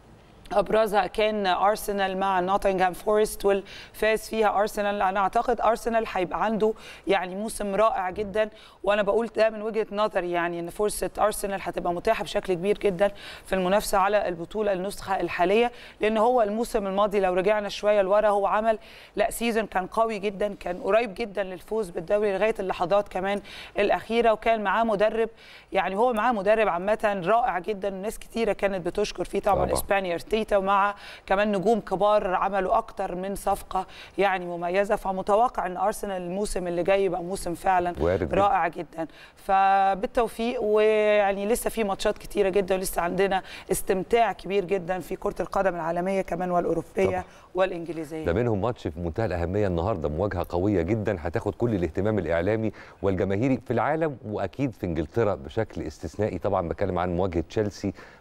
ابرزها كان ارسنال مع نوتنغهام فورست والفاز فيها ارسنال انا اعتقد ارسنال هيبقى عنده يعني موسم رائع جدا وانا بقول ده من وجهه نظري يعني ان فرصه ارسنال هتبقى متاحه بشكل كبير جدا في المنافسه على البطوله النسخه الحاليه لان هو الموسم الماضي لو رجعنا شويه لورا هو عمل لا سيزون كان قوي جدا كان قريب جدا للفوز بالدوري لغايه اللحظات كمان الاخيره وكان معاه مدرب يعني هو معاه مدرب عامه رائع جدا ناس كتيره كانت بتشكر فيه طبعا, طبعا. اسبانيا ارتيتا ومع كمان نجوم كبار عملوا اكتر من صفقه يعني مميزه فمتوقع ان ارسنال الموسم اللي جاي يبقى موسم فعلا رائع جدا فبالتوفيق ويعني لسه في ماتشات كتيره جدا ولسه عندنا استمتاع كبير جدا في كره القدم العالميه كمان والاوروبيه طبعا. والانجليزيه ده منهم ماتش في منتهى الاهميه النهارده مواجهه قويه جدا هتاخد كل الاهتمام الاعلامي والجماهيري في العالم واكيد في انجلترا بشكل استثنائي طبعا بتكلم عن مواجهه تشيلسي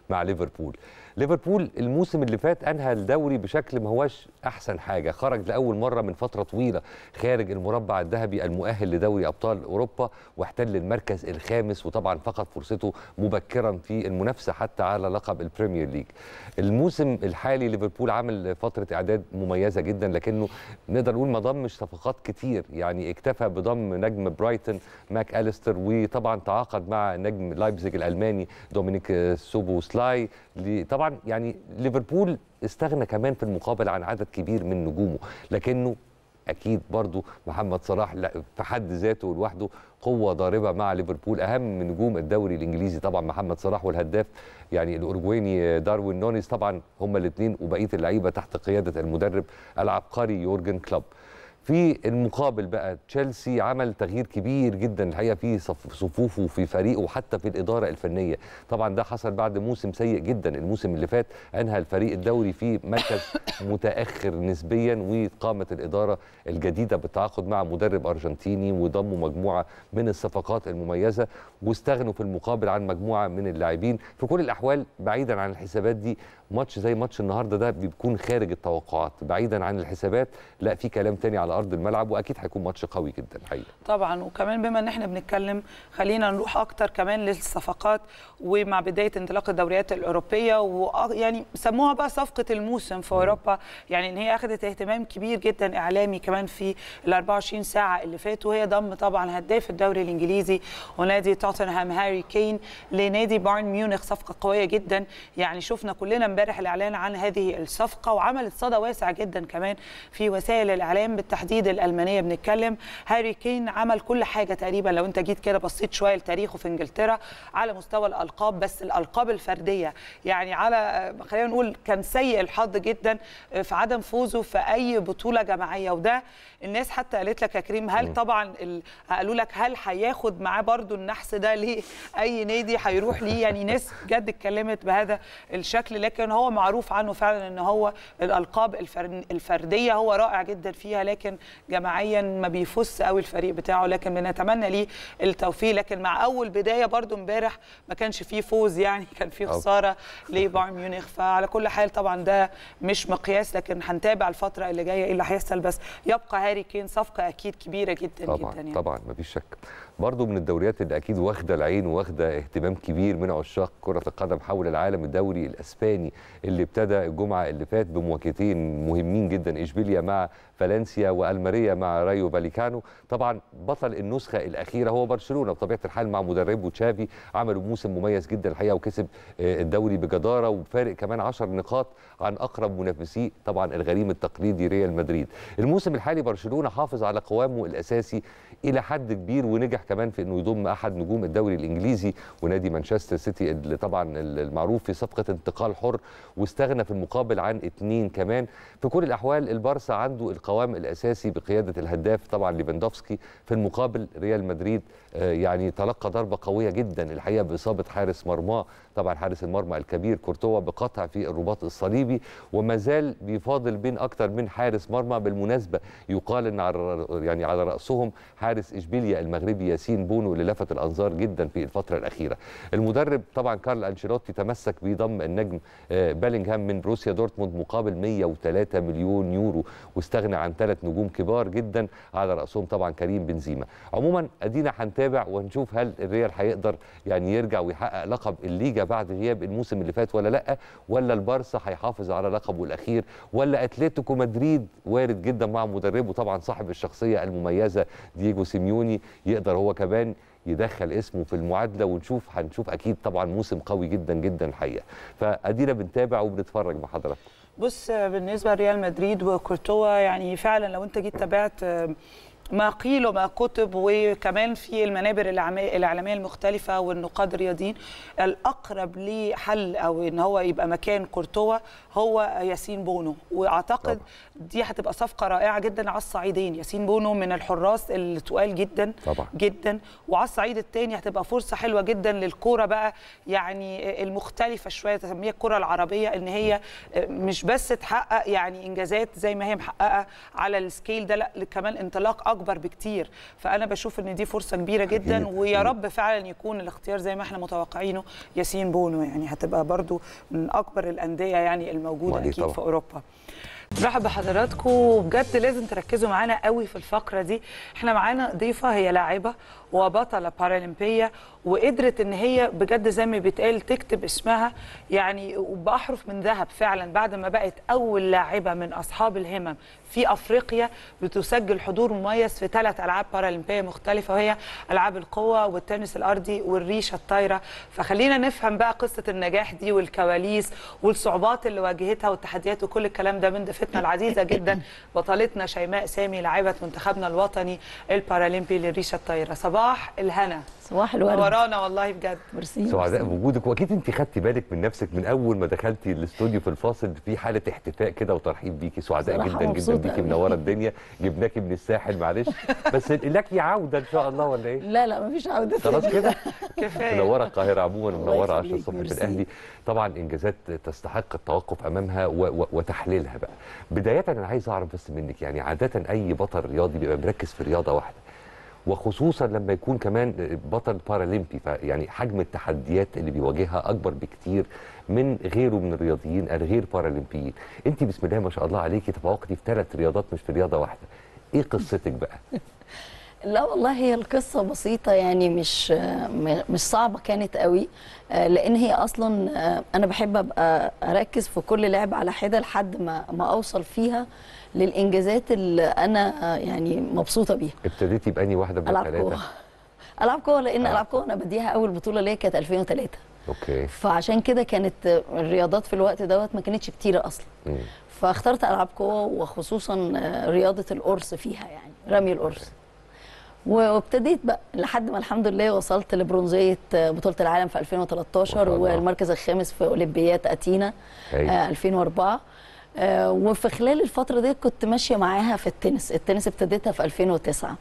مع ليفربول ليفربول الموسم اللي فات انهى الدوري بشكل ما هواش احسن حاجه خرج لاول مره من فتره طويله خارج المربع الذهبي المؤهل لدوري ابطال اوروبا واحتل المركز الخامس وطبعا فقد فرصته مبكرا في المنافسه حتى على لقب البريمير ليج الموسم الحالي ليفربول عمل فتره اعداد مميزه جدا لكنه نقدر نقول ما ضمش صفقات كتير يعني اكتفى بضم نجم برايتون ماك اليستر وطبعا تعاقد مع نجم لايبزيج الالماني دومينيك سوبو سلاي طبعا يعني ليفربول استغنى كمان في المقابل عن عدد كبير من نجومه لكنه اكيد برضو محمد صلاح في حد ذاته لوحده قوه ضاربه مع ليفربول اهم من نجوم الدوري الانجليزي طبعا محمد صلاح والهداف يعني الاورجويني داروين نونيز طبعا هما الاثنين وبقيه اللعيبه تحت قياده المدرب العبقري يورجن كلوب في المقابل بقى تشيلسي عمل تغيير كبير جدا الحقيقه في صفوفه وفي فريقه وحتى في الاداره الفنيه طبعا ده حصل بعد موسم سيء جدا الموسم اللي فات انهى الفريق الدوري في مركز متاخر نسبيا وقامت الاداره الجديده بالتعاقد مع مدرب ارجنتيني وضموا مجموعه من الصفقات المميزه واستغنوا في المقابل عن مجموعه من اللاعبين في كل الاحوال بعيدا عن الحسابات دي ماتش زي ماتش النهارده ده بيكون خارج التوقعات بعيدا عن الحسابات لا في كلام تاني على ارض الملعب واكيد هيكون ماتش قوي جدا الحقيقه طبعا وكمان بما ان احنا بنتكلم خلينا نروح اكتر كمان للصفقات ومع بدايه انطلاق الدوريات الاوروبيه ويعني سموها بقى صفقه الموسم في اوروبا يعني ان هي اخذت اهتمام كبير جدا اعلامي كمان في ال 24 ساعه اللي فاتوا وهي ضم طبعا هداف الدوري الانجليزي ونادي توتنهام هاري كين لنادي بايرن ميونخ صفقه قويه جدا يعني شفنا كلنا امبارح الاعلان عن هذه الصفقه وعملت صدى واسع جدا كمان في وسائل الاعلام بالتحديد الالمانيه بنتكلم هاري كين عمل كل حاجه تقريبا لو انت جيت كده بصيت شويه لتاريخه في انجلترا على مستوى الالقاب بس الالقاب الفرديه يعني على خلينا نقول كان سيء الحظ جدا في عدم فوزه في اي بطوله جماعيه وده الناس حتى قالت لك يا كريم هل طبعا قالوا لك هل هياخد معاه برضو النحس ده ليه اي نادي هيروح ليه يعني ناس بجد اتكلمت بهذا الشكل لكن هو معروف عنه فعلا ان هو الالقاب الفرديه هو رائع جدا فيها لكن جماعيا ما بيفوز قوي الفريق بتاعه لكن بنتمنى ليه التوفيق لكن مع اول بدايه برضو امبارح ما كانش فيه فوز يعني كان فيه خساره لبايرن ميونخ فعلى كل حال طبعا ده مش مقياس لكن هنتابع الفتره اللي جايه ايه اللي هيحصل بس يبقى هاري كين صفقه اكيد كبيره جدا طبعا جدا يعني. طبعا ما فيش شك برضو من الدوريات اللي اكيد واخده العين واخده اهتمام كبير من عشاق كره القدم حول العالم الدوري الاسباني اللي ابتدى الجمعه اللي فات بمواجهتين مهمين جدا اشبيليا مع فالنسيا والماريا مع رايو فاليكانو طبعا بطل النسخه الاخيره هو برشلونه بطبيعه الحال مع مدربه تشافي عملوا موسم مميز جدا الحقيقه وكسب الدوري بجداره وبفارق كمان 10 نقاط عن اقرب منافسيه طبعا الغريم التقليدي ريال مدريد الموسم الحالي برشلونه حافظ على قوامه الاساسي الى حد كبير ونجح كمان في انه يضم احد نجوم الدوري الانجليزي ونادي مانشستر سيتي اللي طبعا المعروف في صفقه انتقال حر واستغنى في المقابل عن اثنين كمان في كل الاحوال البارسا عنده القوام الاساسي بقياده الهداف طبعا ليفاندوفسكي في المقابل ريال مدريد يعني تلقى ضربه قويه جدا الحقيقه باصابه حارس مرماه طبعا حارس المرمى الكبير كورتوا بقطع في الرباط الصليبي وما زال بيفاضل بين اكثر من حارس مرمى بالمناسبه يقال ان على يعني على راسهم حارس اشبيليا المغربي ياسين بونو اللي لفت الانظار جدا في الفتره الاخيره المدرب طبعا كارل انشيلوتي تمسك بضم النجم بيلينغهام من بروسيا دورتموند مقابل 103 مليون يورو واستغنى عن ثلاث نجوم كبار جدا على راسهم طبعا كريم بنزيما عموما ادينا هنتابع ونشوف هل الريال هيقدر يعني يرجع ويحقق لقب الليجا بعد غياب الموسم اللي فات ولا لا ولا البارسا هيحافظ على لقبه الاخير ولا اتلتيكو مدريد وارد جدا مع مدربه طبعا صاحب الشخصيه المميزه دييجو سيميوني يقدر هو كمان يدخل اسمه في المعادله ونشوف هنشوف اكيد طبعا موسم قوي جدا جدا الحقيقه فادينا بنتابع وبنتفرج مع حضراتكم بص بالنسبه لريال مدريد وكورتوا يعني فعلا لو انت جيت تابعت ما قيل وما كتب وكمان في المنابر الاعلاميه المختلفه والنقاد الرياضيين الاقرب لحل او ان هو يبقى مكان كورتوا هو ياسين بونو واعتقد طبعا. دي هتبقى صفقه رائعه جدا على الصعيدين ياسين بونو من الحراس التقال جدا طبعا. جدا وعلى الصعيد الثاني هتبقى فرصه حلوه جدا للكوره بقى يعني المختلفه شويه تسميها الكره العربيه ان هي مش بس تحقق يعني انجازات زي ما هي محققه على السكيل ده لا كمان انطلاق اكبر بكتير فانا بشوف ان دي فرصه كبيره جدا أكيد. ويا رب فعلا يكون الاختيار زي ما احنا متوقعينه ياسين بونو يعني هتبقى برضو من اكبر الانديه يعني الموجوده وأكيد اكيد طبعاً. في اوروبا برحب بحضراتكم وبجد لازم تركزوا معانا قوي في الفقره دي احنا معانا ضيفه هي لاعبه وبطله بارالمبيه وقدرت ان هي بجد زي ما بيتقال تكتب اسمها يعني باحرف من ذهب فعلا بعد ما بقت اول لاعبه من اصحاب الهمم في افريقيا بتسجل حضور مميز في ثلاث العاب بارالمبيه مختلفه وهي العاب القوه والتنس الارضي والريشه الطايره فخلينا نفهم بقى قصه النجاح دي والكواليس والصعوبات اللي واجهتها والتحديات وكل الكلام ده من ضيفتنا العزيزه جدا بطلتنا شيماء سامي لاعبه منتخبنا الوطني البارالمبي للريشه الطايره صباح الهنا صباح الورد ورانا والله بجد ميرسي سعداء بوجودك واكيد انت خدتي بالك من نفسك من اول ما دخلتي الاستوديو في الفاصل في حاله احتفاء كده وترحيب بيكي سعداء صراحة جدا جدا مبسوطة بيكي أوي. منوره الدنيا جبناكي من الساحل معلش بس لك عوده ان شاء الله ولا ايه؟ لا لا مفيش عودة خلاص كده كفايه منوره القاهره عموما ومنوره 10 يخليك، الصبح في ميرسي. الاهلي طبعا انجازات تستحق التوقف امامها و و وتحليلها بقى بدايه انا عايز اعرف بس منك يعني عاده اي بطل رياضي بيبقى مركز في رياضه واحده وخصوصا لما يكون كمان بطل بارالمبي فيعني حجم التحديات اللي بيواجهها اكبر بكتير من غيره من الرياضيين الغير بارالمبيين انت بسم الله ما شاء الله عليكي تفوقتي في ثلاث رياضات مش في رياضه واحده ايه قصتك بقى لا والله هي القصة بسيطة يعني مش م- مش صعبة كانت قوي آه، لأن هي أصلا آه، أنا بحب أبقى أركز في كل لعبة على حدة لحد ما ما أوصل فيها للإنجازات اللي أنا آه، يعني مبسوطة بيها ابتديتي بأني واحده من ألعب قوة الثلاثه ألعب قوة لأن ألعب ألعب قوة أنا بديها أول بطولة ليا كانت 2003 اوكي فعشان كده كانت الرياضات في الوقت دوت ما كانتش كتيرة أصلا مم. فاخترت العاب قوه وخصوصا آه، رياضه القرص فيها يعني رمي القرص وابتديت بقى لحد ما الحمد لله وصلت لبرونزيه آه، بطوله العالم في 2013 ما شاء الله. والمركز الخامس في اولمبياد اتينا هايل. آه، 2004 آه، وفي خلال الفتره دي كنت ماشيه معاها في التنس التنس ابتديتها في 2009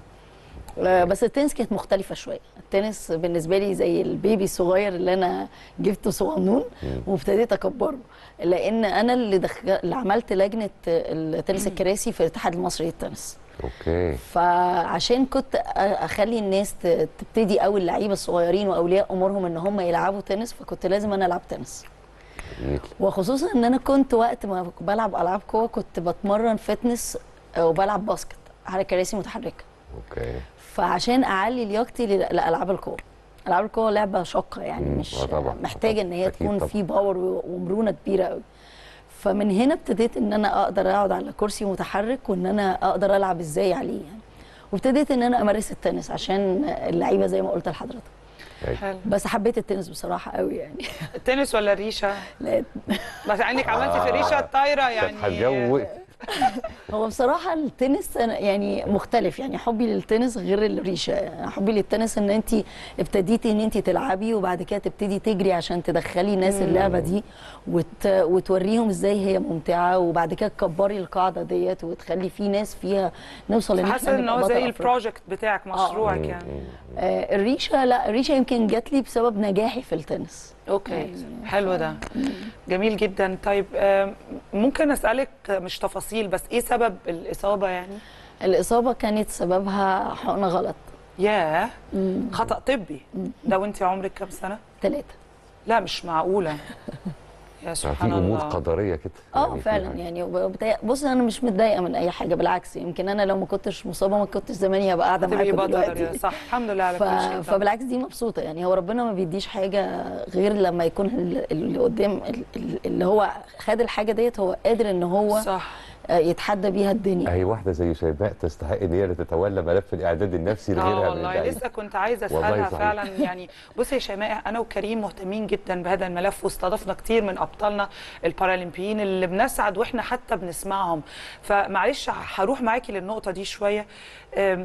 آه، بس التنس كانت مختلفة شوية التنس بالنسبة لي زي البيبي الصغير اللي أنا جبته صغنون وابتديت أكبره لأن أنا اللي, دخل... اللي عملت لجنة التنس الكراسي في الاتحاد المصري للتنس اوكي فعشان كنت أ- اخلي الناس ت- تبتدي قوي اللعيبه الصغيرين واولياء امورهم ان هم يلعبوا تنس فكنت لازم انا العب تنس جميل. وخصوصا ان انا كنت وقت ما بلعب العاب قوه كنت بتمرن فتنس آه، وبلعب باسكت على كراسي متحركه اوكي فعشان اعلي لياقتي لل- لالعاب القوه العاب القوه لعبه شاقه يعني مم، مش آه طبعاً، محتاجه آه ان طبعاً، هي أكيد تكون طبعاً. في باور و- ومرونه كبيره قوي فمن هنا ابتديت ان انا اقدر اقعد على كرسي متحرك وان انا اقدر العب ازاي عليه يعني وابتديت ان انا امارس التنس عشان اللعيبه زي ما قلت لحضرتك حلو بس حبيت التنس بصراحه قوي يعني التنس ولا الريشه لا بس عندك عملتي في الريشه الطايره يعني كانت الجو وقف هو بصراحة التنس أنا يعني مختلف يعني حبي للتنس غير الريشة يعني حبي للتنس ان انت ابتديتي ان انت تلعبي وبعد كده تبتدي تجري عشان تدخلي ناس اللعبة دي وت... وتوريهم ازاي هي ممتعة وبعد كده تكبري القاعدة ديت وتخلي في ناس فيها نوصل ان حاسه احنا ان نبقى هو بطل زي أفريقيا. البروجكت بتاعك مشروعك يعني آه الريشة لا الريشة يمكن جات لي بسبب نجاحي في التنس اوكي حلو ده جميل جدا طيب آم، ممكن اسالك مش تفاصيل بس ايه سبب الاصابه يعني الإصابة كانت سببها حقنة غلط ياه خطا طبي ده وانت عمرك كام سنه ثلاثة لا مش معقوله يا في سبحان امور الله قدريه كده اه يعني في فعلا حاجة. يعني وبتا- بص انا مش متضايقه من اي حاجه بالعكس يمكن انا لو ما كنتش مصابه ما كنتش زماني هبقى قاعده تبقي معاكم بطل يا دلوقتي صح الحمد لله على ف... كل شيء طبعاً. فبالعكس دي مبسوطه يعني هو ربنا ما بيديش حاجه غير لما يكون ال- اللي قدام ال- ال- اللي هو خد الحاجه ديت هو قادر ان هو صح آه، يتحدى بيها الدنيا اهي واحده زي شيماء تستحق ان هي اللي تتولى ملف الاعداد النفسي اه لغيرها من والله اللعيبه لسه كنت عايزه والله اسالها صحيح. فعلا يعني بصي يا شيماء انا وكريم مهتمين جدا بهذا الملف واستضفنا كتير من ابطالنا البارالمبيين اللي بنسعد واحنا حتى بنسمعهم فمعلش هروح معاكي للنقطه دي شويه أم،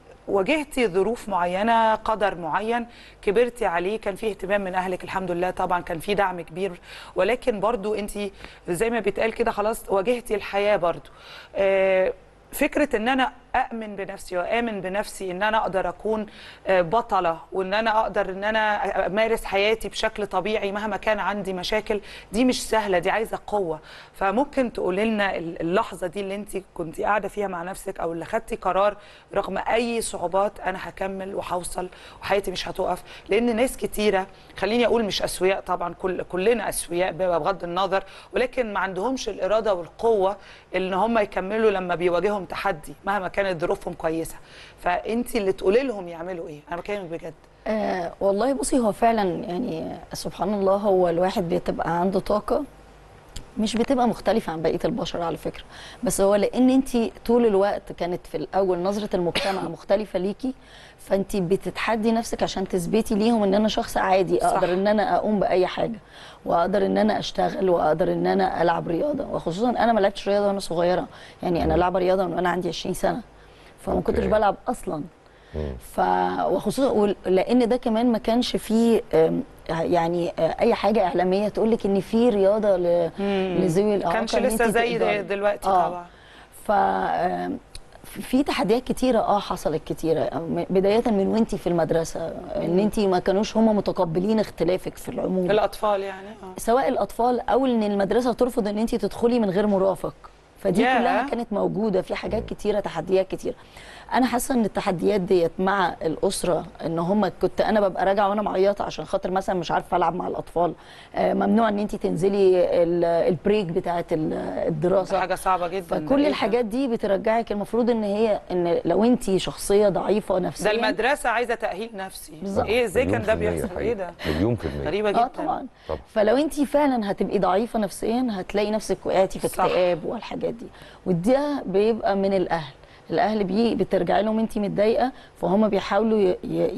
واجهتي ظروف معينه قدر معين كبرتي عليه كان فيه اهتمام من اهلك الحمد لله طبعا كان فيه دعم كبير ولكن برضو انت زي ما بيتقال كده خلاص واجهتي الحياه برضو آه، فكره ان انا اامن بنفسي وامن بنفسي ان انا اقدر اكون بطله وان انا اقدر ان انا امارس حياتي بشكل طبيعي مهما كان عندي مشاكل دي مش سهله دي عايزه قوه فممكن تقولي لنا اللحظه دي اللي انت كنت قاعده فيها مع نفسك او اللي خدتي قرار رغم اي صعوبات انا هكمل وهوصل وحياتي مش هتقف لان ناس كتيره خليني اقول مش اسوياء طبعا كل كلنا اسوياء بغض النظر ولكن ما عندهمش الاراده والقوه ان هم يكملوا لما بيواجههم تحدي مهما كانت ظروفهم كويسه فانت اللي تقولي لهم يعملوا ايه انا بكلمك بجد آه والله بصي هو فعلا يعني سبحان الله هو الواحد بتبقى عنده طاقه مش بتبقى مختلفة عن بقية البشر على فكرة بس هو لأن أنت طول الوقت كانت في الأول نظرة المجتمع مختلفة ليكي فأنت بتتحدي نفسك عشان تثبتي ليهم أن أنا شخص عادي أقدر صح. أن أنا أقوم بأي حاجة وأقدر أن أنا أشتغل وأقدر أن أنا ألعب رياضة وخصوصا أنا ما لعبتش رياضة وأنا صغيرة يعني أنا لعبة رياضة من وأنا عندي 20 سنة فما كنتش بلعب أصلا ف وخصوصا لان ده كمان ما كانش فيه يعني اي حاجه اعلاميه تقول لك ان في رياضه لذوي الاعاقه كانش لسه زي دلوقتي آه. طبعا ف في تحديات كتيرة اه حصلت كتيرة بداية من وانتي في المدرسة ان انتي ما كانوش هم متقبلين اختلافك في العموم الاطفال يعني آه. سواء الاطفال او ان المدرسة ترفض ان انتي تدخلي من غير مرافق فدي yeah. كلها كانت موجودة في حاجات كتيرة تحديات كتيرة انا حاسه ان التحديات ديت مع الاسره ان هم كنت انا ببقى راجعه وانا معيطه عشان خاطر مثلا مش عارفه العب مع الاطفال آه ممنوع ان انت تنزلي البريك بتاعه الدراسه حاجه صعبه جدا فكل الحاجات دي بترجعك المفروض ان هي ان لو انت شخصيه ضعيفه نفسيا ده المدرسه عايزه تاهيل نفسي بالظبط ايه ازاي كان ده بيحصل ايه ده مليون في المية غريبه جدا اه طبعا طب. فلو انت فعلا هتبقي ضعيفه نفسيا هتلاقي نفسك وقعتي في اكتئاب والحاجات دي وده بيبقى من الاهل الاهل بي بترجعي لهم انت متضايقه فهم بيحاولوا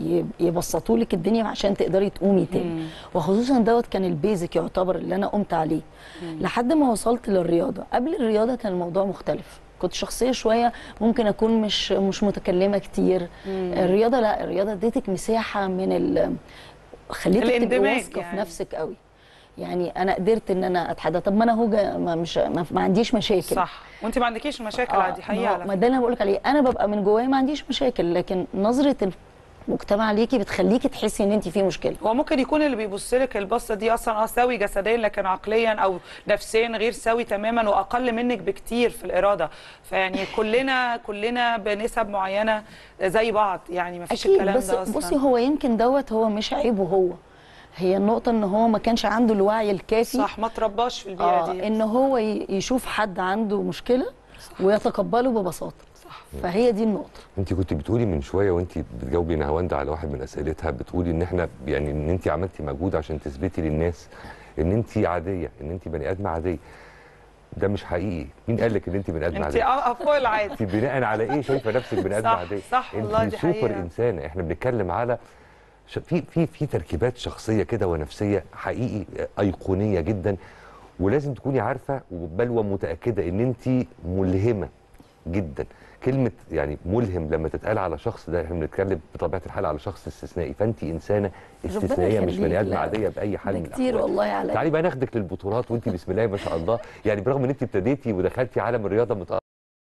يبسطوا لك الدنيا عشان تقدري تقومي تاني وخصوصا دوت كان البيزك يعتبر اللي انا قمت عليه مم. لحد ما وصلت للرياضه قبل الرياضه كان الموضوع مختلف كنت شخصيه شويه ممكن اكون مش مش متكلمه كتير مم. الرياضه لا الرياضه اديتك مساحه من ال خليتك تبقي واثقه يعني. في نفسك قوي يعني انا قدرت ان انا اتحدى طب ما انا هو ما مش ما, ما عنديش مشاكل صح وانت ما عندكيش مشاكل عادي آه حقيقه ما ده اللي انا بقول لك عليه انا ببقى من جوايا ما عنديش مشاكل لكن نظره المجتمع ليكي بتخليكي تحسي ان انت في مشكله هو ممكن يكون اللي بيبص لك البصه دي اصلا اه سوي جسديا لكن عقليا او نفسيا غير سوي تماما واقل منك بكتير في الاراده فيعني كلنا كلنا بنسب معينه زي بعض يعني ما فيش الكلام بس ده اصلا بصي هو يمكن دوت هو مش عيبه هو هي النقطة ان هو ما كانش عنده الوعي الكافي صح ما ترباش في البيئة آه دي ان هو يشوف حد عنده مشكلة صح. ويتقبله ببساطة صح. فهي دي النقطة انت كنت بتقولي من شوية وانت بتجاوبي نهاوند على واحد من اسئلتها بتقولي ان احنا يعني ان انت عملتي مجهود عشان تثبتي للناس ان انت عادية ان انت بني ادمة عادية ده مش حقيقي مين قال لك ان انت بني ادمه عاديه انت فوق العادي انت بناء على ايه شايفه نفسك بني ادمه عاديه صح والله انت سوبر انسانه احنا بنتكلم على في في في تركيبات شخصيه كده ونفسيه حقيقي ايقونيه جدا ولازم تكوني عارفه بل ومتاكده ان انت ملهمه جدا كلمه يعني ملهم لما تتقال على شخص ده احنا بنتكلم بطبيعه الحال على شخص استثنائي فانت انسانه استثنائيه مش بني ادم عاديه باي حال من كتير والله عليك تعالي بقى ناخدك للبطولات وانت بسم الله ما شاء الله يعني برغم ان انت ابتديتي ودخلتي عالم الرياضه متأخر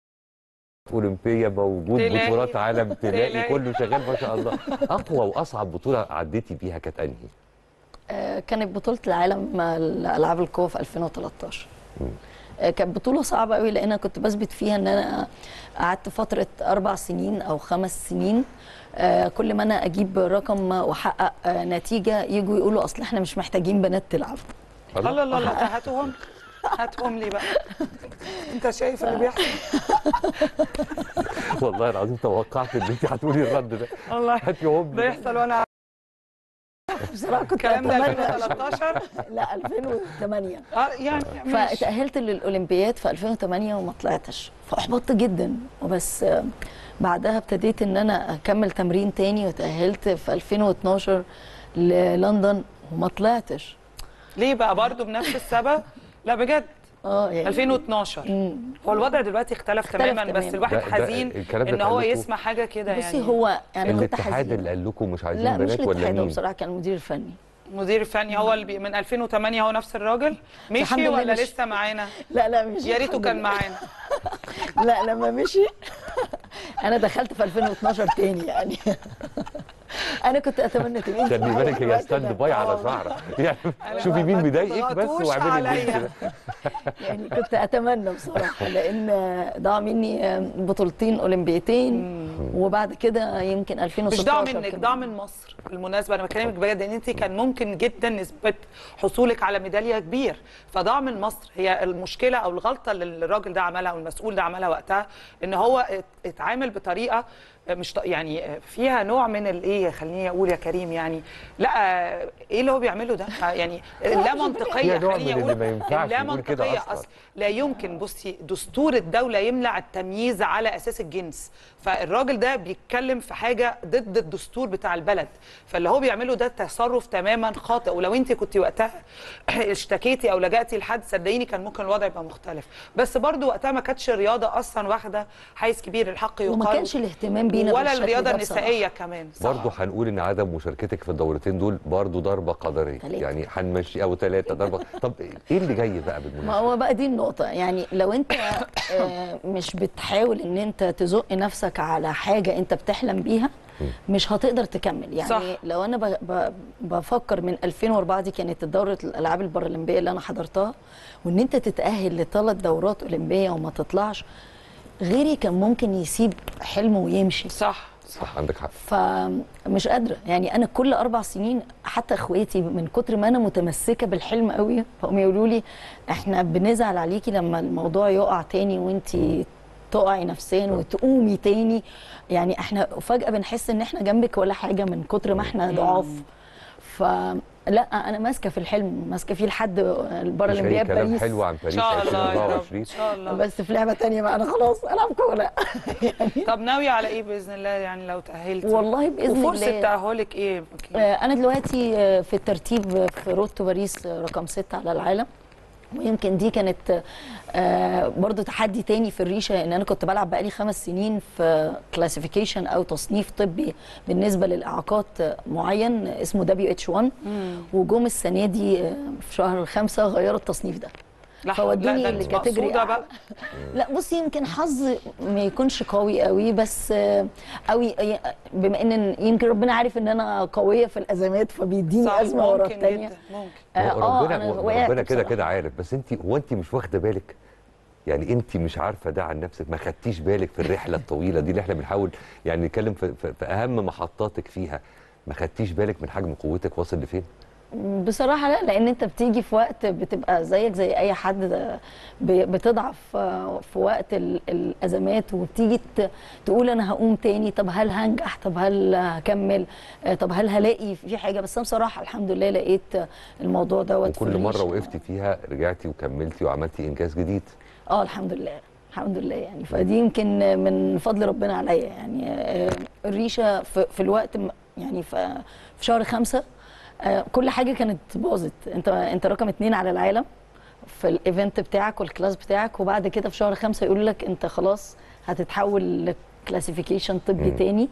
اولمبيه موجود تلاقي. بطولات عالم تلاقي تلاقي. كله شغال ما شاء الله اقوى واصعب بطوله عديتي بيها كانت انهي آه كانت بطولة العالم الألعاب القوى في 2013 آه كانت بطولة صعبة قوي لأن أنا كنت بثبت فيها إن أنا قعدت فترة أربع سنين أو خمس سنين آه كل ما أنا أجيب رقم وأحقق آه نتيجة يجوا يقولوا أصل إحنا مش محتاجين بنات تلعب الله الله الله هاتوهم هاتهم لي بقى انت شايف اللي بيحصل والله العظيم توقعت ان انت هتقولي الرد ده والله هاتيهم ده يحصل وانا بصراحه كنت الكلام ده أتمنى- 2013 لا 2008 اه يعني ماشي. فتأهلت للأولمبياد في 2008 وما طلعتش فأحبطت جدا وبس آه، بعدها ابتديت إن أنا أكمل تمرين تاني وتأهلت في 2012 للندن وما طلعتش ليه بقى برضو بنفس السبب لا بجد اه يعني 2012 مم. هو الوضع دلوقتي اختلف, اختلف تماما بس تماماً. الواحد ده- ده حزين الكلام ده ان هو اتقال لكم؟ يسمع حاجه كده يعني بصي هو يعني كنت الاتحاد حزينة اللي قال لكم مش عايزين لا مش بنات ولا الاتحاد هو مين بصراحة كان المدير الفني المدير الفني هو اللي بي من 2008 هو نفس الراجل الحمد مشي لله ولا مشي. لسه معانا لا لا مش يا ريته الحمد كان لله. معانا لا لما مشي انا دخلت في 2012 تاني يعني انا كنت اتمنى تبقي انت خلي معايا بالك في هي الوقت ستاند ده. باي على شعرة يعني شوفي مين مضايقك بس تضغطوش واعملي اللينك عليا. ده يعني كنت اتمنى بصراحه لان ضاع مني بطولتين اولمبيتين وبعد كده يمكن مش 2016 ضاع منك كمان. ضاع من مصر بالمناسبه انا بكلمك بجد ان انت كان ممكن جدا نسبه حصولك على ميداليه كبير فضاع من مصر هي المشكله او الغلطه اللي الراجل ده عملها او المسؤول ده عملها وقتها ان هو ات- اتعامل بطريقه مش ط- يعني فيها نوع من الايه خليني اقول يا كريم يعني لا ايه اللي هو بيعمله ده يعني لا منطقيه فيها نوع خليني من اقول اللي ما ينفعش لا يقول كده منطقيه أصلاً. أصلا لا يمكن بصي دستور الدولة يمنع التمييز على أساس الجنس فالراجل ده بيتكلم في حاجة ضد الدستور بتاع البلد فاللي هو بيعمله ده تصرف تماما خاطئ ولو انت كنت وقتها اشتكيتي او لجأتي لحد صدقيني كان ممكن الوضع يبقى مختلف بس برضو وقتها ما كانتش الرياضة أصلا واخدة حيز كبير الحق يقال وما كانش الاهتمام بينا ولا بالشكل الرياضة ده بصراحة. النسائية كمان صح. برضه هنقول ان عدم مشاركتك في الدورتين دول برضه ضربه قدريه تلاتة. يعني هنمشي او ثلاثه ضربه طب ايه اللي جاي بقى ما بالمناسبه هو بقى دي النقطة يعني لو انت آه، مش بتحاول ان انت تزق نفسك على حاجة انت بتحلم بيها مش هتقدر تكمل يعني صح. لو انا ب- ب- بفكر من 2004 دي كانت دورة الالعاب البارالمبية اللي انا حضرتها وان انت تتأهل لثلاث دورات اولمبية وما تطلعش غيري كان ممكن يسيب حلمه ويمشي صح صح عندك حق فمش قادره يعني انا كل اربع سنين حتى اخواتي من كتر ما انا متمسكه بالحلم قوي فهم يقولوا لي احنا بنزعل عليكي لما الموضوع يقع تاني وانت تقعي نفسيا وتقومي تاني يعني احنا فجاه بنحس ان احنا جنبك ولا حاجه من كتر ما احنا ضعاف فلا انا ماسكه في الحلم ماسكه فيه لحد مش اي البارالمبياد كلام باريس حلو عن إن باريس شاء الله يا رب 2024 إن شاء الله بس في لعبه تانية بقى انا خلاص العب كوره طب ناوية على إيه بإذن الله يعني لو تأهلتي والله بإذن وفرصة الله. تأهلك إيه؟ آه، انا دلوقتي آه، في الترتيب في رود تو باريس آه، رقم ستة على العالم ويمكن دي كانت آه، برضو تحدي تاني في الريشه ان انا كنت بلعب بقالي خمس سنين في كلاسيفيكيشن او تصنيف طبي بالنسبه للاعاقات آه، معين اسمه دبليو اتش 1 وجم السنه دي آه، في شهر خمسة غيروا التصنيف ده لا فودوني لا، ده أنت لكاتيجوري مقصودة أعلى. بقى لا بصي يمكن حظ ما يكونش قوي قوي بس آه، قوي بما ان يمكن ربنا عارف ان انا قويه في الازمات فبيديني صح ازمه ورا ممكن الثانيه جدا ممكن اه ربنا انا ربنا وقعت كده بصراحة. كده عارف بس انت هو انت مش واخده بالك يعني انت مش عارفه ده عن نفسك ما خدتيش بالك في الرحله الطويله دي اللي احنا بنحاول يعني نتكلم في, في, في اهم محطاتك فيها ما خدتيش بالك من حجم قوتك واصل لفين بصراحه لا لان انت بتيجي في وقت بتبقى زيك زي اي حد ده ب- بتضعف آه، في وقت ال- الازمات وبتيجي ت- تقول انا هقوم تاني طب هل هنجح طب هل هكمل آه، طب هل هلاقي في حاجه بس انا بصراحه الحمد لله لقيت الموضوع دوت في وكل مره الريشة. وقفتي فيها رجعتي وكملتي وعملتي انجاز جديد اه الحمد لله الحمد لله يعني فدي يمكن من فضل ربنا عليا يعني آه، الريشه في, في الوقت م- يعني في في شهر خمسة آه، كل حاجه كانت باظت انت انت رقم اتنين على العالم في الايفنت بتاعك والكلاس بتاعك وبعد كده في شهر خمسة يقول لك انت خلاص هتتحول لكلاسيفيكيشن طبي مم. تاني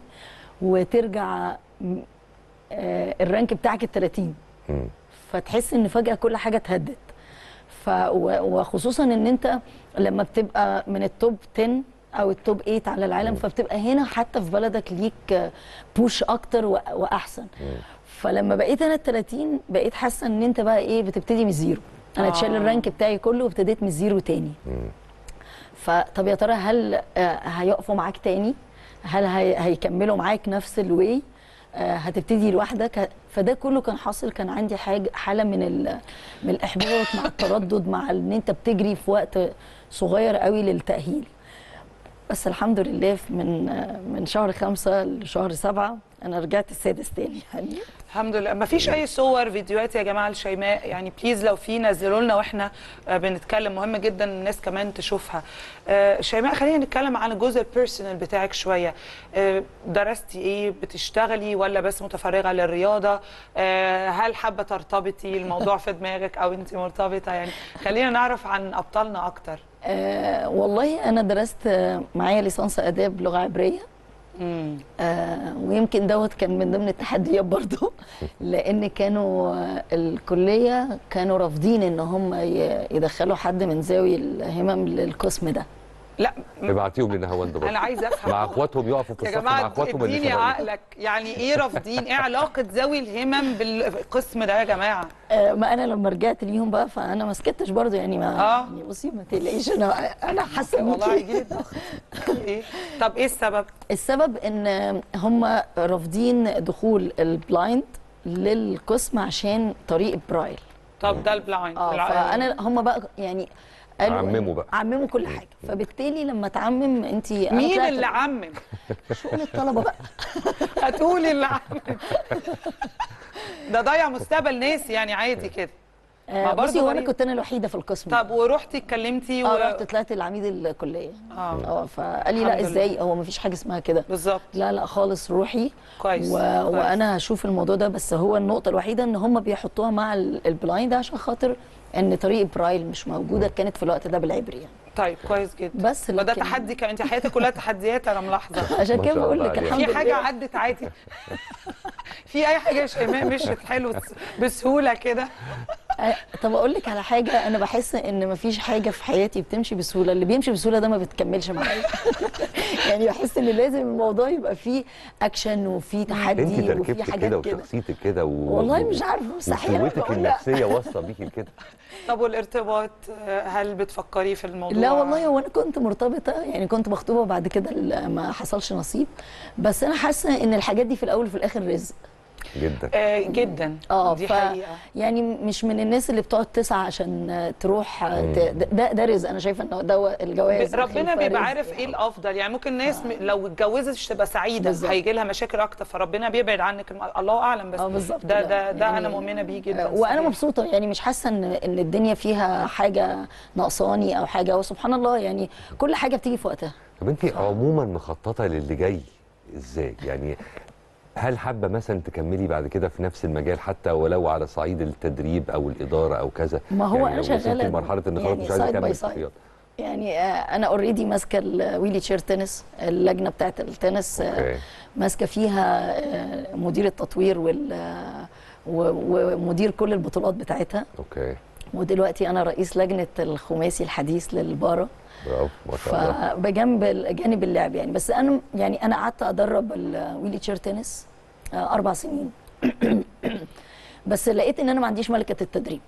وترجع م- آه، الرانك بتاعك ال 30 مم. فتحس ان فجاه كل حاجه اتهدت ف و- وخصوصا ان انت لما بتبقى من التوب 10 او التوب 8 على العالم فبتبقى هنا حتى في بلدك ليك بوش اكتر و- واحسن فلما بقيت انا ال 30 بقيت حاسه ان انت بقى ايه بتبتدي من الزيرو انا آه. اتشال الرانك بتاعي كله وابتديت من الزيرو تاني فطب يا ترى هل آه، هيقفوا معاك تاني هل هي- هيكملوا معاك نفس الواي آه، هتبتدي لوحدك فده كله كان حاصل كان عندي حاجه حاله من ال- من الاحباط مع التردد مع ان انت بتجري في وقت صغير قوي للتاهيل بس الحمد لله في- من آه، من شهر خمسة لشهر سبعة انا رجعت السادس تاني يعني الحمد لله ما فيش اي صور فيديوهات يا جماعه لشيماء يعني بليز لو في نزلوا لنا واحنا آه، بنتكلم مهم جدا الناس كمان تشوفها آه، شيماء خلينا نتكلم عن الجزء البيرسونال بتاعك شويه آه، درستي ايه بتشتغلي ولا بس متفرغه للرياضه آه، هل حابه ترتبطي الموضوع في دماغك او انت مرتبطه يعني خلينا نعرف عن ابطالنا اكتر آه والله انا درست آه، معايا ليسانس اداب لغه عبريه آه ويمكن دوت كان من ضمن التحديات برضو لان كانوا آه، الكليه كانوا رافضين ان هم ي- يدخلوا حد من ذوي الهمم للقسم ده لا ابعتيهم لنهاوند برضه انا عايزه افهم مع اخواتهم يقفوا في يا الصف مع جماعه اخواتهم اللي اديني شبابيك. عقلك يعني ايه رافضين ايه علاقه ذوي الهمم بالقسم ده يا جماعه آه، ما انا لما رجعت ليهم بقى فانا ما سكتش برضه يعني ما آه. يعني بصي ما تقلقيش انا انا حاسه والله بيكي. هيجيلي الضغط ايه طب ايه السبب السبب ان هم رافضين دخول البلايند للقسم عشان طريق برايل طب ده البلايند اه الع- فانا هم بقى يعني قالوا عمموا بقى. عمموا كل حاجه فبالتالي لما تعمم انت مين اللي عمم شؤون الطلبه بقى هتقولي اللي عمم ده ضيع مستقبل ناس يعني عادي كده ما آه برضه بصي هو انا غريب. كنت انا الوحيده في القسم طب ورحتي اتكلمتي اه رحت طلعت العميد الكليه اه اه فقال لي لا الحمد ازاي هو ما فيش حاجه اسمها كده بالظبط لا لا خالص روحي كويس و... كويس. وانا هشوف الموضوع ده بس هو النقطه الوحيده ان هم بيحطوها مع ال- البلايند عشان خاطر ان طريقه برايل مش موجوده كانت في الوقت ده بالعبري يعني طيب كويس جدا بس ما ده لكن- تحدي كمان انت حياتك كلها تحديات انا ملاحظه عشان ما كده شاء بقول الله لك عليك. الحمد في لله حاجه عدت عادي في اي حاجه يا شيماء مشت حلو بسهوله كده آه، طب اقول لك على حاجه انا بحس ان مفيش حاجه في حياتي بتمشي بسهوله اللي بيمشي بسهوله ده ما بتكملش معايا يعني بحس ان لازم الموضوع يبقى فيه اكشن وفيه انت تحدي وفيه تركيبتك حاجات كده كده وشخصيتك كده و... والله مش عارفه مستحيل وقوتك أقول لا. النفسيه واصله بيكي لكده طب والارتباط آه، هل بتفكري في الموضوع لا والله هو انا كنت مرتبطه يعني كنت مخطوبه وبعد كده ال- ما حصلش نصيب بس انا حاسه ان الحاجات دي في الاول وفي الاخر رزق جدا آه جدا اه دي ف حقيقه يعني مش من الناس اللي بتقعد تسعى عشان آه، تروح آه، ت- ده ده رزق انا شايفه ان ده الجواز ربنا الخلفة بيبقى رزق. عارف ايه الافضل يعني ممكن ناس م- لو اتجوزت مش تبقى سعيده بالظبط. هيجي لها مشاكل اكتر فربنا بيبعد عنك الم- الله اعلم بس اه بالظبط ده لا، ده ده يعني- انا مؤمنه بيه جدا آه، وانا صحيح. مبسوطه يعني مش حاسه ان ان الدنيا فيها حاجه ناقصاني او حاجه وسبحان الله يعني كل حاجه بتيجي في وقتها طب انت عموما مخططه للي جاي ازاي يعني هل حابه مثلا تكملي بعد كده في نفس المجال حتى ولو على صعيد التدريب او الاداره او كذا ما هو يعني أنا لو وصلتي شغالة لمرحله ان خلاص يعني مش عايزه side by اكمل في side. الرياضه يعني آه، انا اوريدي ماسكه الويلي تشير تنس اللجنه بتاعه التنس آه، اوكي ماسكه فيها آه، مدير التطوير وال آه، و- ومدير كل البطولات بتاعتها اوكي ودلوقتي انا رئيس لجنه الخماسي الحديث للبارا برافو ما شاء الله فبجنب جانب اللعب يعني بس انا يعني انا قعدت ادرب الويلي تشير تنس آه، اربع سنين بس لقيت ان انا ما عنديش ملكه التدريب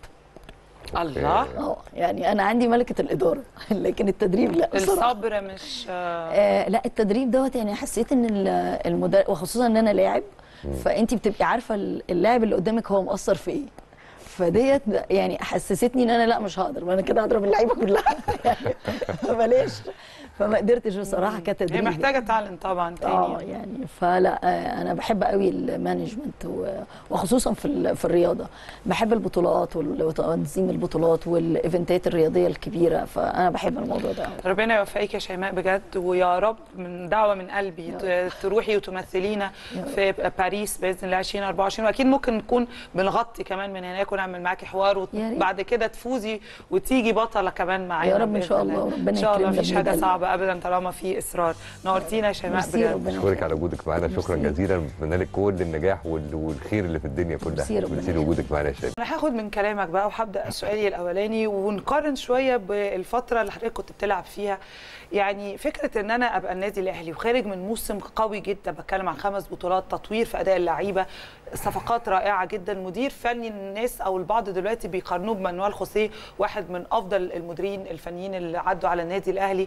الله اه يعني انا عندي ملكه الاداره لكن التدريب لا بصراحة. الصبر مش آه، آه لا التدريب دوت يعني حسيت ان المدرب وخصوصا ان انا لاعب فانت بتبقي عارفه اللاعب اللي قدامك هو مقصر في ايه فديت يعني حسستني ان انا لا مش هقدر ما انا كده هضرب اللعيبه كلها يعني فبلاش فما قدرتش بصراحه هي كتدريب محتاجه تعلن طبعا اه تاني يعني فلا آه، انا بحب قوي المانجمنت و- وخصوصا في ال- في الرياضه بحب البطولات وال- وتنظيم البطولات والايفنتات الرياضيه الكبيره فانا بحب الموضوع ده أوي. ربنا يوفقك يا شيماء بجد ويا رب من دعوه من قلبي ت- تروحي وتمثلينا في باريس باذن الله 2024 واكيد ممكن نكون بنغطي كمان من هناك ونعمل معاكي حوار يا ريت. وبعد كده تفوزي وتيجي بطله كمان معانا يا رب إن بإذن شاء الله، الله. وربنا ان شاء الله يكرمنا مفيش حاجه بإذن الله. صعبه ابدا طالما في اصرار نورتينا يا شيماء ميرسي بجد ربنا اشكرك على وجودك معانا شكرا ميرسي. جزيلا بتمنى لك كل النجاح وال- والخير اللي في الدنيا كلها ميرسي ربنا ميرسي لوجودك معانا يا شباب انا هاخد من كلامك بقى وهبدا سؤالي الاولاني ونقارن شويه بالفتره اللي حضرتك كنت بتلعب فيها يعني فكره ان انا ابقى النادي الاهلي وخارج من موسم قوي جدا بتكلم عن خمس بطولات تطوير في اداء اللعيبه صفقات رائعه جدا مدير فني الناس او البعض دلوقتي بيقارنوه بمانويل خوسيه واحد من افضل المديرين الفنيين اللي عدوا على النادي الاهلي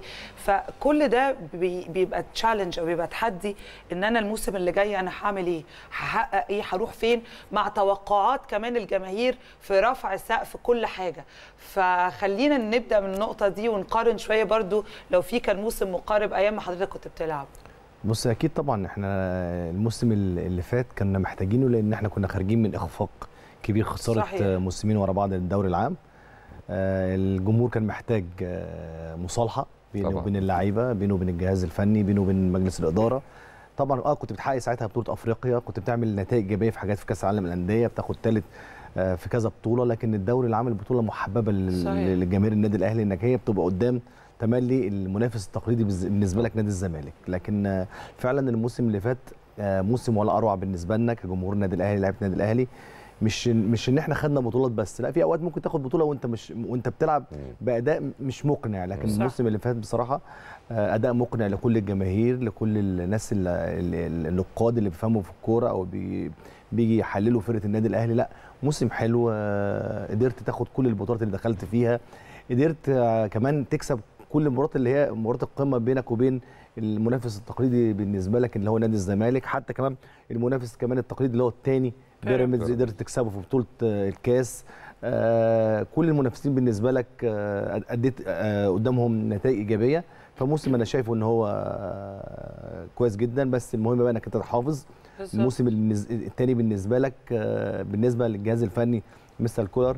فكل ده بي- بيبقى تشالنج او بيبقى تحدي ان انا الموسم اللي جاي انا هعمل ايه هحقق ايه هروح فين مع توقعات كمان الجماهير في رفع سقف كل حاجه فخلينا نبدا من النقطه دي ونقارن شويه برضو لو في كان موسم مقارب ايام ما حضرتك كنت بتلعب بص اكيد طبعا احنا الموسم اللي فات كنا محتاجينه لان احنا كنا خارجين من اخفاق كبير خساره صحيح. موسمين ورا بعض الدوري العام آه، الجمهور كان محتاج آه، مصالحه بينه طبعاً. وبين اللعيبه بينه وبين الجهاز الفني بينه وبين مجلس الاداره طبعا اه كنت بتحقق ساعتها بطوله افريقيا كنت بتعمل نتائج ايجابيه في حاجات في كاس العالم للانديه بتاخد ثالث في كذا بطوله لكن الدوري العام البطوله محببه لل- صحيح. لجماهير النادي الاهلي انك هي بتبقى قدام تملي المنافس التقليدي بالز- بالنسبه لك نادي الزمالك لكن آه، فعلا الموسم اللي فات آه، موسم ولا اروع بالنسبه لنا كجمهور النادي الاهلي لعيبه النادي الاهلي مش مش ان احنا خدنا بطولات بس لا في اوقات ممكن تاخد بطوله وانت مش وانت بتلعب باداء مش مقنع لكن صح. الموسم اللي فات بصراحه آه، اداء مقنع لكل الجماهير لكل الناس ال- ال- النقاد اللي بيفهموا في الكوره او بي بيجي يحللوا فرقه النادي الاهلي لا موسم حلو آه، قدرت تاخد كل البطولات اللي دخلت فيها قدرت آه، كمان تكسب كل المباريات اللي هي مباريات القمه بينك وبين المنافس التقليدي بالنسبه لك اللي هو نادي الزمالك حتى كمان المنافس كمان التقليدي اللي هو الثاني بيراميدز قدرت تكسبه في بطوله آه، الكاس آه، كل المنافسين بالنسبه لك آه، اديت آه، قدامهم نتائج ايجابيه فموسم انا شايفه ان هو آه، كويس جدا بس المهم بقى انك انت تحافظ بالظبط. الموسم النز- التاني بالنسبه لك آه، بالنسبه للجهاز الفني مستر كولر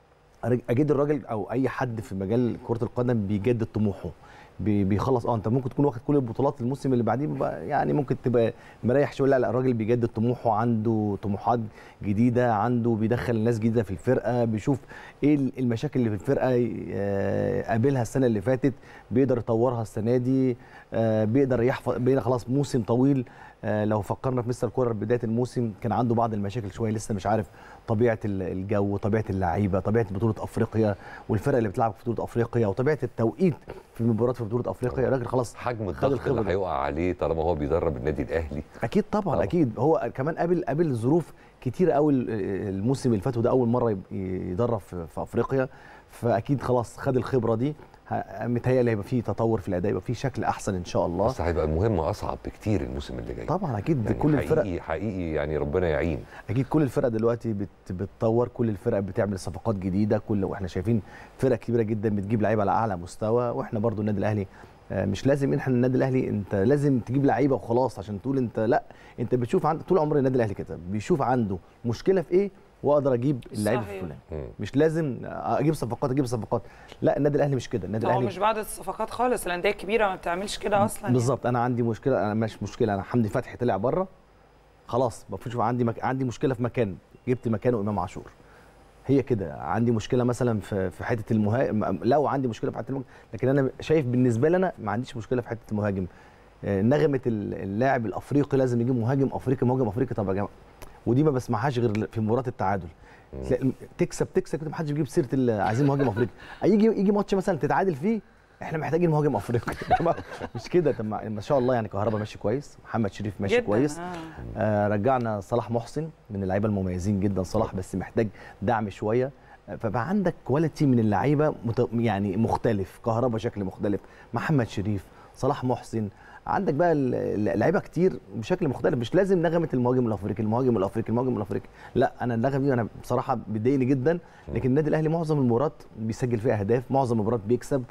اكيد الراجل او اي حد في مجال كره القدم بيجدد طموحه بي- بيخلص اه انت ممكن تكون واخد كل البطولات الموسم اللي بعديه بقى يعني ممكن تبقى مريح شويه لا لا الراجل بيجدد طموحه عنده طموحات جديده عنده بيدخل ناس جديده في الفرقه بيشوف ايه المشاكل اللي في الفرقه آه، قابلها السنه اللي فاتت بيقدر يطورها السنه دي آه، بيقدر يحفظ بينا خلاص موسم طويل آه، لو فكرنا في مستر كولر بدايه الموسم كان عنده بعض المشاكل شويه لسه مش عارف طبيعه ال- الجو طبيعه اللعيبه طبيعه بطوله افريقيا والفرق اللي بتلعب في بطوله افريقيا وطبيعه التوقيت في المباريات في بطوله افريقيا الراجل خلاص حجم خد الضغط اللي الخبرة. هيقع عليه طالما هو بيدرب النادي الاهلي اكيد طبعا, طبعاً. طبعا اكيد هو كمان قابل قابل ظروف كتيره قوي الموسم اللي فات وده اول مره يب- يدرب في في افريقيا فاكيد خلاص خد الخبره دي ه- متهيألي هيبقى فيه تطور في الاداء يبقى فيه شكل احسن ان شاء الله بس هيبقى المهمه اصعب بكتير الموسم اللي جاي طبعا اكيد يعني كل الفرق حقيقي حقيقي يعني ربنا يعين اكيد كل الفرق دلوقتي بت بتطور كل الفرق بتعمل صفقات جديده كل واحنا شايفين فرق كبيره جدا بتجيب لعيبه على اعلى مستوى واحنا برضو النادي الاهلي آه، مش لازم احنا النادي الاهلي انت لازم تجيب لعيبه وخلاص عشان تقول انت لا انت بتشوف عند طول عمر النادي الاهلي كده بيشوف عنده مشكله في ايه واقدر اجيب اللعيبه صحيح. الفلاني مش لازم اجيب صفقات اجيب صفقات لا النادي الاهلي مش كده النادي هو الاهلي مش بعد الصفقات خالص الانديه الكبيره ما بتعملش كده اصلا يعني. بالظبط انا عندي مشكله انا مش مشكله انا حمدي فتحي طلع بره خلاص المفروض يبقى عندي مك... عندي مشكله في مكان جبت مكانه امام عاشور هي كده عندي مشكله مثلا في في حته المهاجم لو عندي مشكله في حته المهاجم لكن انا شايف بالنسبه لي انا ما عنديش مشكله في حته المهاجم آه، نغمه ال- اللاعب الافريقي لازم يجيب مهاجم افريقي مهاجم افريقي طب يا جماعه ودي ما بسمعهاش غير في مباراه التعادل تلاقي تكسب تكسب كده محدش بيجيب سيره ال- عايزين مهاجم افريقي يجي يجي ماتش مثلا تتعادل فيه احنا محتاجين مهاجم افريقي يا جماعة، مش كده طب ما ما شاء الله يعني كهربا ماشي كويس محمد شريف ماشي جداً، كويس آه. آه رجعنا صلاح محسن من اللعيبه المميزين جدا صلاح بس محتاج دعم شويه آه، فبقى عندك كواليتي من اللعيبه مت... يعني مختلف كهربا شكل مختلف محمد شريف صلاح محسن عندك بقى ال- ال- لعيبه كتير بشكل مختلف مش لازم نغمه المهاجم الافريقي المهاجم الافريقي المهاجم الافريقي لا انا النغمه دي انا بصراحه بتضايقني جدا لكن النادي الاهلي معظم المباريات بيسجل فيها اهداف معظم المباريات بيكسب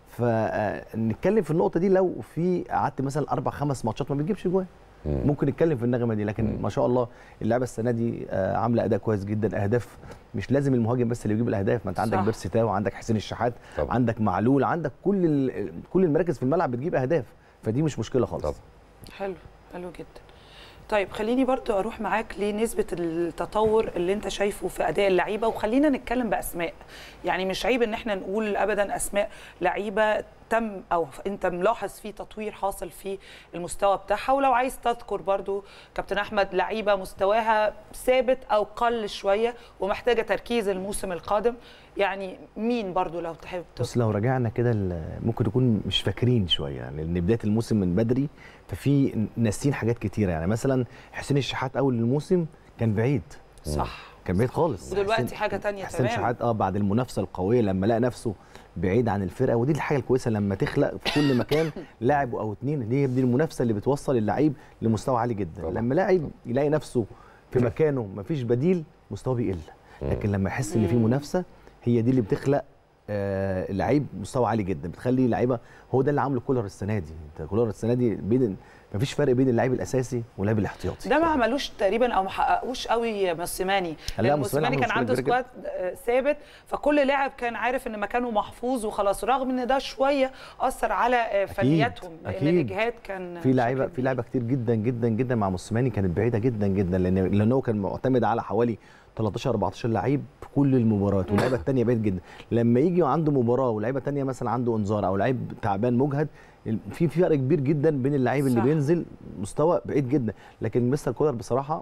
فنتكلم في النقطه دي لو في قعدت مثلا اربع خمس ماتشات ما بتجيبش جوان ممكن نتكلم في النغمه دي لكن ما شاء الله اللعبه السنه دي آه، عامله اداء كويس جدا اهداف مش لازم المهاجم بس اللي بيجيب الاهداف ما انت عندك صح. بيرسي تاو عندك حسين الشحات طبعا. عندك معلول عندك كل ال- كل المراكز في الملعب بتجيب اهداف فدي مش مشكله خالص طبعا. حلو حلو جدا طيب خليني برضو اروح معاك لنسبه التطور اللي انت شايفه في اداء اللعيبه وخلينا نتكلم باسماء يعني مش عيب ان احنا نقول ابدا اسماء لعيبه تم او انت ملاحظ في تطوير حاصل في المستوى بتاعها ولو عايز تذكر برضو كابتن احمد لعيبه مستواها ثابت او قل شويه ومحتاجه تركيز الموسم القادم يعني مين برضو لو تحب بس لو رجعنا كده ال- ممكن نكون مش فاكرين شويه يعني لان بدايه الموسم من بدري ففي ناسين حاجات كتيره يعني مثلا حسين الشحات اول الموسم كان بعيد صح كان بعيد خالص ودلوقتي حسين- حاجه تانية حسين تمام شحات اه بعد المنافسه القويه لما لقى نفسه بعيد عن الفرقه ودي الحاجه الكويسه لما تخلق في كل مكان لاعب او اتنين دي دي المنافسه اللي بتوصل اللعيب لمستوى عالي جدا طبعا. لما لاعب يلاقي نفسه في مكانه مفيش بديل مستواه بيقل لكن لما يحس ان في منافسه هي دي اللي بتخلق آه لعيب مستوى عالي جدا بتخلي لعيبه هو ده اللي عامله كولر السنه دي انت كولر السنه دي بين مفيش فرق بين اللعيب الاساسي واللاعب الاحتياطي ده ما عملوش تقريبا او ما حققوش قوي موسيماني لا، لان موسيماني موسيماني عمل كان عنده مشكلة كبيرة سكواد آه، ثابت فكل لاعب كان عارف ان مكانه محفوظ وخلاص رغم ان ده شويه اثر على آه، فنياتهم لان أكيد. الاجهاد كان في لعيبه في لعيبه كتير جدا جدا جدا مع موسيماني كانت بعيده جدا جدا لان لان هو كان معتمد على حوالي 13 14 لعيب في كل المباريات واللعيبه الثانيه بعيد جدا لما يجي عنده مباراه ولعيبه ثانيه مثلا عنده انذار او لعيب تعبان مجهد في فرق كبير جدا بين اللعيب اللي صح. بينزل مستوى بعيد جدا لكن مستر كولر بصراحه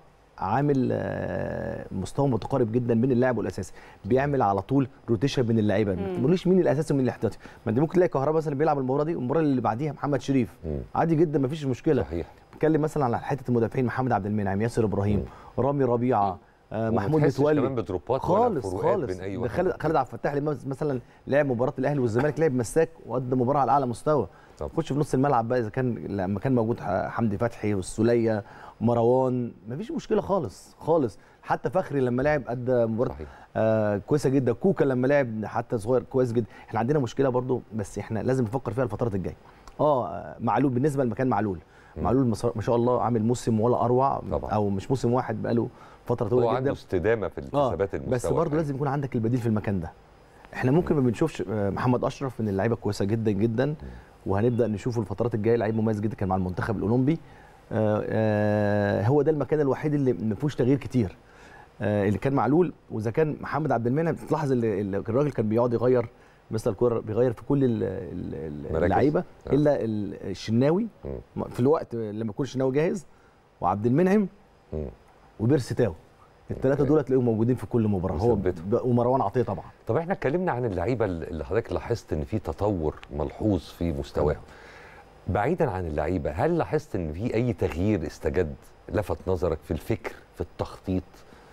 عامل آه، مستوى متقارب جدا بين اللاعب والاساسي بيعمل على طول روتيشن بين اللعيبه ما تقوليش مين الاساسي ومين الاحتياطي ما انت ممكن تلاقي كهربا مثلا بيلعب المباراه دي والمباراه اللي بعديها محمد شريف مم. عادي جدا ما فيش مشكله صحيح بتكلم مثلا على حته المدافعين محمد عبد المنعم ياسر ابراهيم رامي ربيعه آه، وما محمود تحسش متولي كمان بدروبات ولا خالص فروقات خالص بين أي ده واحد خالد خالد عبد الفتاح اللي مثلا لعب مباراه الاهلي والزمالك لعب مساك وقدم مباراه على اعلى مستوى طب. خش في نص الملعب بقى اذا كان لما كان موجود ح- حمدي فتحي والسوليه مروان مفيش مشكله خالص خالص حتى فخري لما لعب ادى مباراه صحيح آه كويسه جدا كوكا لما لعب حتى صغير كويس جدا احنا عندنا مشكله برضو بس احنا لازم نفكر فيها الفترات الجايه اه معلول بالنسبه لمكان معلول مم. معلول مص- ما شاء الله عامل موسم ولا اروع طبعا. او مش موسم واحد بقاله فتره هو طويله عنده جدا استدامه في الحسابات المستوى بس برضه الحقيقي. لازم يكون عندك البديل في المكان ده احنا ممكن ما بنشوفش آه، محمد اشرف من اللعيبه كويسه جدا جدا وهنبدا نشوفه الفترات الجايه لعيب مميز جدا كان مع المنتخب الاولمبي آه، آه، هو ده المكان الوحيد اللي ما فيهوش تغيير كتير آه، اللي كان معلول واذا كان محمد عبد المنعم تلاحظ اللي اللي الراجل كان بيقعد يغير مثل الكوره بيغير في كل ال- ال- ال- مراكز. اللعيبه آه. الا ال- الشناوي مم. في الوقت لما يكون الشناوي جاهز وعبد المنعم مم. وبيرسي تاو الثلاثه أوكي. دول تلاقيهم موجودين في كل مباراه هو مثبتهم. ب- ومروان عطيه طبعا طب احنا اتكلمنا عن اللعيبه اللي حضرتك لاحظت ان في تطور ملحوظ في مستواهم بعيدا عن اللعيبه هل لاحظت ان في اي تغيير استجد لفت نظرك في الفكر في التخطيط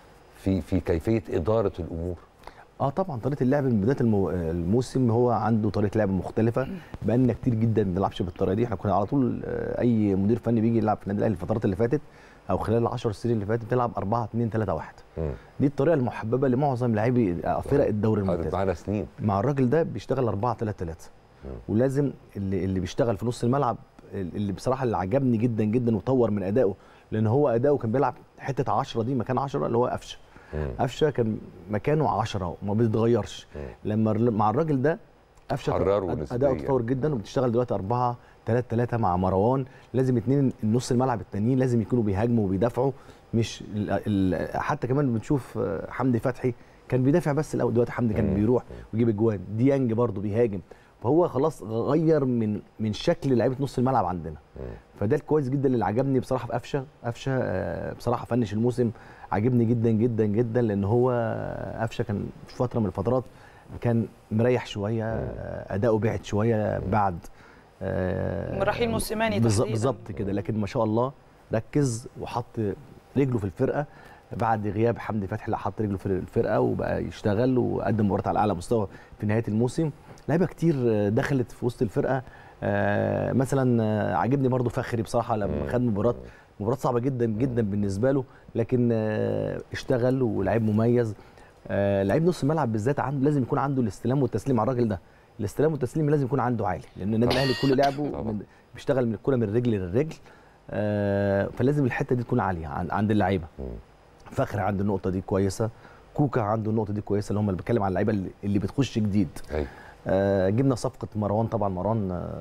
في في كيفيه اداره الامور اه طبعا طريقه اللعب من بدايه المو... الموسم هو عنده طريقه لعب مختلفه بقالنا كتير جدا ما بنلعبش بالطريقه دي احنا كنا على طول آه، اي مدير فني بيجي يلعب في النادي الاهلي الفترات اللي فاتت او خلال العشر سنين اللي فاتت بتلعب 4 2 3 1 مم. دي الطريقه المحببه لمعظم لاعبي آه، فرق الدوري قعدت الممتاز معانا سنين مع الراجل ده بيشتغل 4 3 3 مم. ولازم اللي اللي بيشتغل في نص الملعب اللي بصراحه اللي عجبني جدا جدا وطور من ادائه لان هو اداؤه كان بيلعب حته 10 دي مكان 10 اللي هو قفشه مم. قفشه كان مكانه 10 وما بيتغيرش مم. لما الر- مع الراجل ده قفشه حرره أد- نسبياً. اداؤه تطور جدا وبتشتغل دلوقتي 4 3 3 مع مروان لازم اتنين النص الملعب التانيين لازم يكونوا بيهاجموا وبيدافعوا مش ال ال حتى كمان بنشوف آه، حمدي فتحي كان بيدافع بس الاول دلوقتي حمدي كان مم. بيروح ويجيب اجوان ديانج برضه بيهاجم فهو خلاص غير من من شكل لعيبه نص الملعب عندنا مم. فده الكويس جدا اللي عجبني بصراحه في قفشه قفشه آه، بصراحه فنش الموسم عجبني جدا جدا جدا لان هو آه، قفشه كان في فتره من الفترات كان مريح شويه آه، اداؤه بعد شويه بعد آه، من رحيل موسيماني بالظبط تحديداً. بالظبط كده لكن ما شاء الله ركز وحط رجله في الفرقه بعد غياب حمدي فتحي لا حط رجله في الفرقه وبقى يشتغل وقدم مباراه على اعلى مستوى في نهايه الموسم لعيبه كتير آه، دخلت في وسط الفرقه آه، مثلا آه، عاجبني برضو فخري بصراحه لما خد مباراه مباراه صعبه جدا جدا بالنسبه له لكن آه، اشتغل ولعيب مميز آه، لعيب نص الملعب بالذات عنده لازم يكون عنده الاستلام والتسليم على الراجل ده الاستلام والتسليم لازم يكون عنده عالي لان النادي الاهلي كل لعبه طبعاً. من بيشتغل من الكره من الرجل للرجل آه، فلازم الحته دي تكون عاليه عن- عند اللعيبه مم. فخري عنده النقطه دي كويسه كوكا عنده النقطه دي كويسه اللي هم اللي بتكلم عن اللعيبه اللي, اللي بتخش جديد أيوة. آه، جبنا صفقه مروان طبعا مروان آه،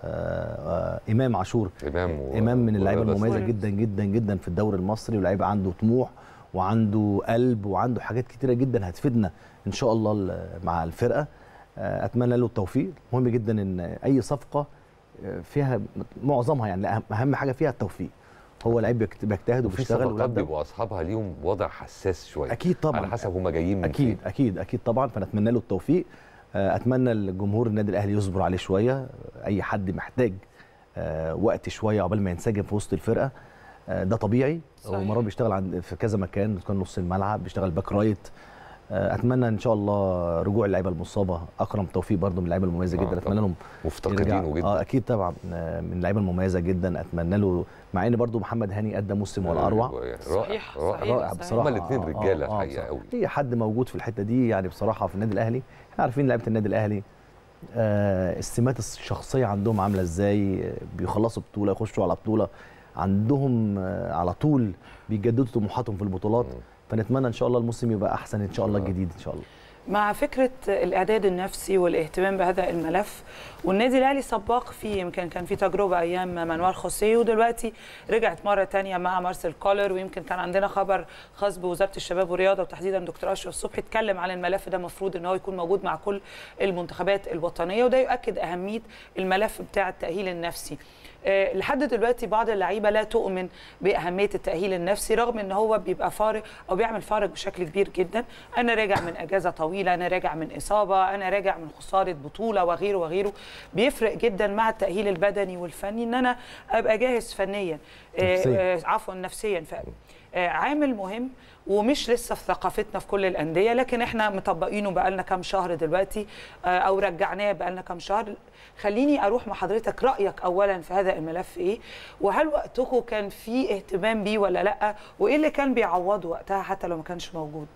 آه، آه، امام عاشور امام و... امام من اللعيبه ورياضة المميزه سواريز. جدا جدا جدا في الدوري المصري ولاعيب عنده طموح وعنده قلب وعنده حاجات كتيره جدا هتفيدنا ان شاء الله ال- مع الفرقه آه، اتمنى له التوفيق مهم جدا ان اي صفقه آه، فيها معظمها يعني أهم- اهم حاجه فيها التوفيق هو لعيب بيجت- بيجتهد وفي وبيشتغل صفقات واللاعب ده- بيبقوا اصحابها ليهم وضع حساس شويه اكيد طبعا على حسب هم جايين من اكيد فين. اكيد اكيد طبعا فنتمنى له التوفيق آه، اتمنى الجمهور النادي الاهلي يصبر عليه شويه اي حد محتاج آه، وقت شويه عقبال ما ينسجم في وسط الفرقه آه، ده طبيعي صحيح. ومرات بيشتغل عند في كذا مكان كان نص الملعب بيشتغل باك رايت آه، اتمنى ان شاء الله رجوع اللعيبه المصابه اكرم توفيق برضو من اللعيبه المميزه آه، جدا طبعاً. اتمنى لهم مفتقدينه يرجع- جدا اه اكيد طبعا آه، من اللعيبه المميزه جدا اتمنى له مع ان برضو محمد هاني ادى موسم ولا اروع رائع صحيح، رائع صحيح. رائع بصراحه هما الاثنين آه، رجاله آه، آه، الحقيقه بصراحة. قوي اي حد موجود في الحته دي يعني بصراحه في النادي الاهلي احنا عارفين لعيبه النادي الاهلي آه السمات الشخصيه عندهم عامله ازاي آه، بيخلصوا بطوله يخشوا على بطوله عندهم آه على طول بيجددوا طموحاتهم في البطولات فنتمنى ان شاء الله الموسم يبقى احسن ان شاء الله الجديد ان شاء الله مع فكره الاعداد النفسي والاهتمام بهذا الملف والنادي الاهلي سباق فيه يمكن كان في تجربه ايام مانويل خوسيه ودلوقتي رجعت مره تانية مع مارسيل كولر ويمكن كان عندنا خبر خاص بوزاره الشباب والرياضه وتحديدا دكتور اشرف صبحي اتكلم عن الملف ده المفروض ان هو يكون موجود مع كل المنتخبات الوطنيه وده يؤكد اهميه الملف بتاع التاهيل النفسي آه، لحد دلوقتي بعض اللعيبه لا تؤمن باهميه التاهيل النفسي رغم ان هو بيبقى فارق او بيعمل فارق بشكل كبير جدا انا راجع من اجازه طويله انا راجع من اصابه انا راجع من خساره بطوله وغيره وغيره بيفرق جدا مع التاهيل البدني والفني ان انا ابقى جاهز فنيا آه، نفسياً. آه، عفوا نفسيا ف آه، عامل مهم ومش لسه في ثقافتنا في كل الانديه لكن احنا مطبقينه بقالنا كام شهر دلوقتي آه، او رجعناه بقالنا كام شهر خليني اروح مع حضرتك رايك اولا في هذا الملف ايه وهل وقتكم كان في اهتمام بيه ولا لا وايه اللي كان بيعوضه وقتها حتى لو ما كانش موجود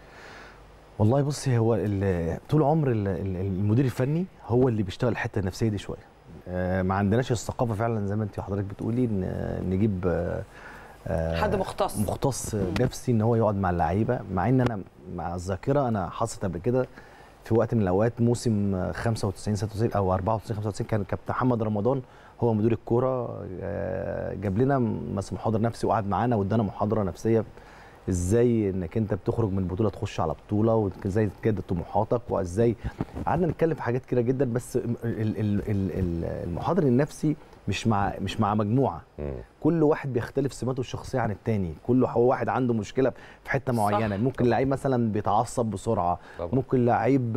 والله بصي هو ال- طول عمر ال- ال- المدير الفني هو اللي بيشتغل الحته النفسيه دي شويه آه، ما عندناش الثقافه فعلا زي ما انت حضرتك بتقولي ان نجيب آه، آه، حد مختص. مختص نفسي ان هو يقعد مع اللعيبه مع ان انا مع الذاكره انا حصلت قبل كده في وقت من الاوقات موسم آه، 95 96 او 94 95 كان كابتن محمد رمضان هو مدير الكوره آه، جاب لنا مثلا محاضر نفسي وقعد معانا وادانا محاضره نفسيه ازاي انك انت بتخرج من بطوله تخش على بطوله وازاي تجدد طموحاتك وازاي قعدنا نتكلم في حاجات كتيره جدا بس ال- ال- ال- ال- المحاضر النفسي مش مع مش مع مجموعه كل واحد بيختلف سماته الشخصيه عن التاني كل هو واحد عنده مشكله في حته معينه ممكن لعيب مثلا بيتعصب بسرعه طبعا. ممكن لعيب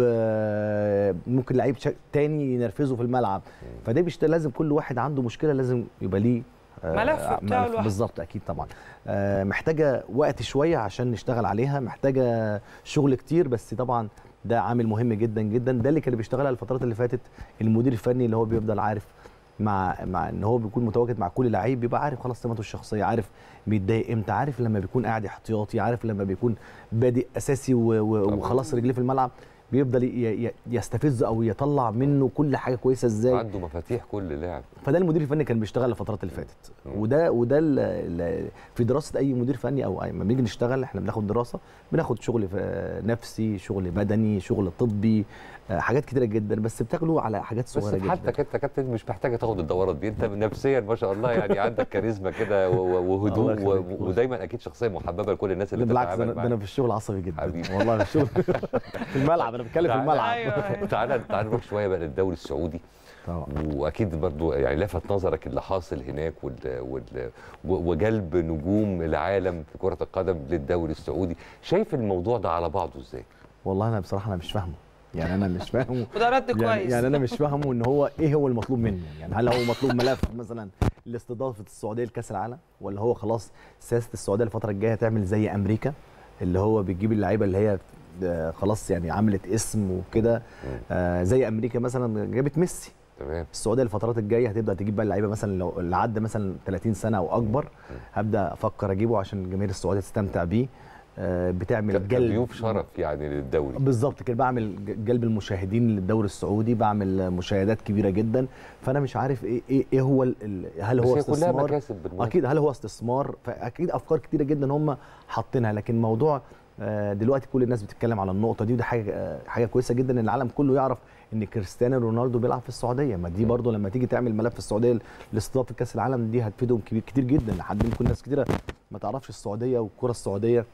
آه، ممكن لعيب شا- تاني ينرفزه في الملعب فده بيشت لازم كل واحد عنده مشكله لازم يبقى ليه آه، ملف بتاعه ملف لوحده. بالظبط اكيد طبعا آه، محتاجه وقت شويه عشان نشتغل عليها محتاجه شغل كتير بس طبعا ده عامل مهم جدا جدا ده اللي كان بيشتغلها الفترات اللي فاتت المدير الفني اللي هو بيفضل عارف مع مع ان هو بيكون متواجد مع كل لعيب بيبقى عارف خلاص سماته الشخصيه عارف بيتضايق امتى عارف لما بيكون قاعد احتياطي عارف لما بيكون بادئ اساسي و- و- وخلاص رجليه في الملعب بيفضل ي- ي- يستفز او يطلع منه كل حاجه كويسه ازاي عنده مفاتيح كل لاعب فده المدير الفني كان بيشتغل الفترات اللي فاتت وده وده ال- ال- في دراسه اي مدير فني او أي- لما بنيجي نشتغل احنا بناخد دراسه بناخد شغل ف- نفسي شغل بدني شغل طبي آه، حاجات كتيره جدا بس بتاخده على حاجات بس صغيره في جدا حالتك انت كابتن مش محتاجه تاخد الدورات دي انت نفسيا ما شاء الله يعني عندك كاريزما كده و- و- وهدوء الله و- يخليك. ودايما اكيد شخصيه محببه لكل الناس اللي بالعكس ده بتتعامل انا ده معاك. انا في الشغل عصبي جدا حبيبي. والله في الشغل في الملعب انا بتكلم في تعالى- الملعب تعالى تعالى نروح شويه بقى للدوري السعودي طبعا واكيد برضو يعني لفت نظرك اللي حاصل هناك وال وال و- وجلب نجوم العالم في كره القدم للدوري السعودي شايف الموضوع ده على بعضه ازاي والله انا بصراحه انا مش فاهمه يعني انا مش فاهمه وده رد يعني, كويس يعني انا مش فاهمه ان هو ايه هو المطلوب منه يعني هل هو مطلوب ملف مثلا لاستضافه السعوديه لكاس العالم ولا هو خلاص سياسه السعوديه الفتره الجايه هتعمل زي امريكا اللي هو بتجيب اللعيبه اللي هي آه، خلاص يعني عملت اسم وكده آه زي امريكا مثلا جابت ميسي تمام السعوديه الفترات الجايه هتبدا تجيب بقى اللعيبه مثلا لو اللي عدى مثلا 30 سنه او اكبر هبدا افكر اجيبه عشان جماهير السعوديه تستمتع بيه آه بتعمل جلب ضيوف شرف يعني للدوري بالظبط كده بعمل ج- جلب المشاهدين للدوري السعودي بعمل مشاهدات كبيره جدا فانا مش عارف ايه ايه, إيه هو ال- ال- هل بس هو هي كلها استثمار مكاسب بالمناسبة. اكيد هل هو استثمار فاكيد افكار كتيره جدا هم حاطينها لكن موضوع آه، دلوقتي كل الناس بتتكلم على النقطه دي وده حاجه آه، حاجه كويسه جدا ان العالم كله يعرف ان كريستيانو رونالدو بيلعب في السعوديه ما دي برضو لما تيجي تعمل ملف السعوديه لاستضافه كاس العالم دي هتفيدهم كبير كتير جدا لحد منكم ناس كتيره ما تعرفش السعوديه والكره السعوديه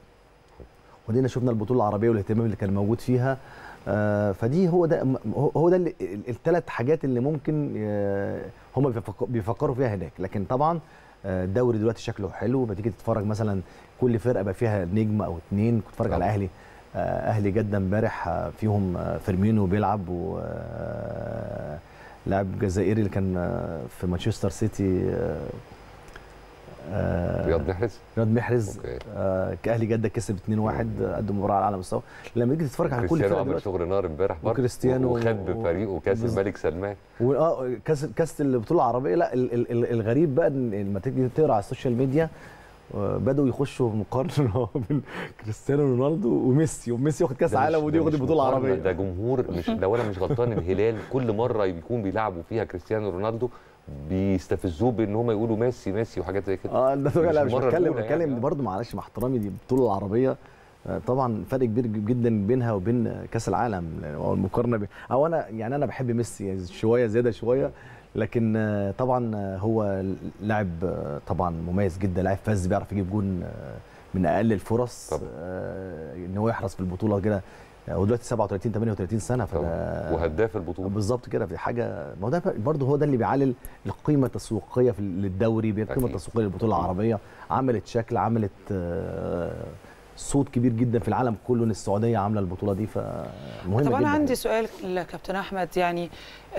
ودينا شفنا البطوله العربيه والاهتمام اللي كان موجود فيها آه، فدي هو ده هو- هو ده الثلاث حاجات اللي ممكن آه، هم بيفك- بيفكروا فيها هناك لكن طبعا آه، الدوري دلوقتي شكله حلو بتيجي تتفرج مثلا كل فرقه بقى فيها نجم او اتنين كنت اتفرج على اهلي آه، اهلي جده امبارح آه، فيهم آه، فيرمينو بيلعب و آه، لاعب جزائري اللي كان آه، في مانشستر سيتي آه، آه، رياض محرز رياض محرز أوكي. آه كاهلي جده كسب 2-1 قدم مباراه على اعلى مستوى لما تيجي تتفرج على كل كريستيانو فرقه عمل دلوقتي شغل نار امبارح برضه وكريستيانو وخد بفريقه كاس بالظبط. الملك سلمان واه كاس كاس البطوله العربيه لا ال- ال- ال- الغريب بقى ان لما تيجي تقرا على السوشيال ميديا آه، بدأوا يخشوا مقارنه بين كريستيانو رونالدو وميسي وميسي واخد كاس ده مش- عالم ودي ده واخد مش البطوله مقارنة، العربيه ده جمهور مش لو انا مش غلطان الهلال كل مره يكون بيلعبوا فيها كريستيانو رونالدو بيستفزوه بان هم يقولوا ميسي ميسي وحاجات زي كده اه ده لا مش المرة بتكلم الأولى بتكلم يعني. برضه معلش مع احترامي دي البطوله العربيه آه، طبعا فرق كبير جدا بينها وبين كاس العالم او المقارنه بي... او انا يعني انا بحب ميسي شويه زياده شويه لكن آه، طبعا آه، هو لاعب آه، طبعا مميز جدا لاعب فاز بيعرف يجيب جون آه، من اقل الفرص آه، ان هو يحرز في البطوله كده ودلوقتي 37 38 سنه فده وهداف البطوله بالظبط كده في حاجه ما هو ده برضه هو ده اللي بيعلل القيمه التسويقيه للدوري القيمه التسويقيه للبطوله العربيه عملت شكل عملت صوت كبير جدا في العالم كله ان السعوديه عامله البطوله دي فمهم طب انا جداً عندي سؤال لكابتن احمد يعني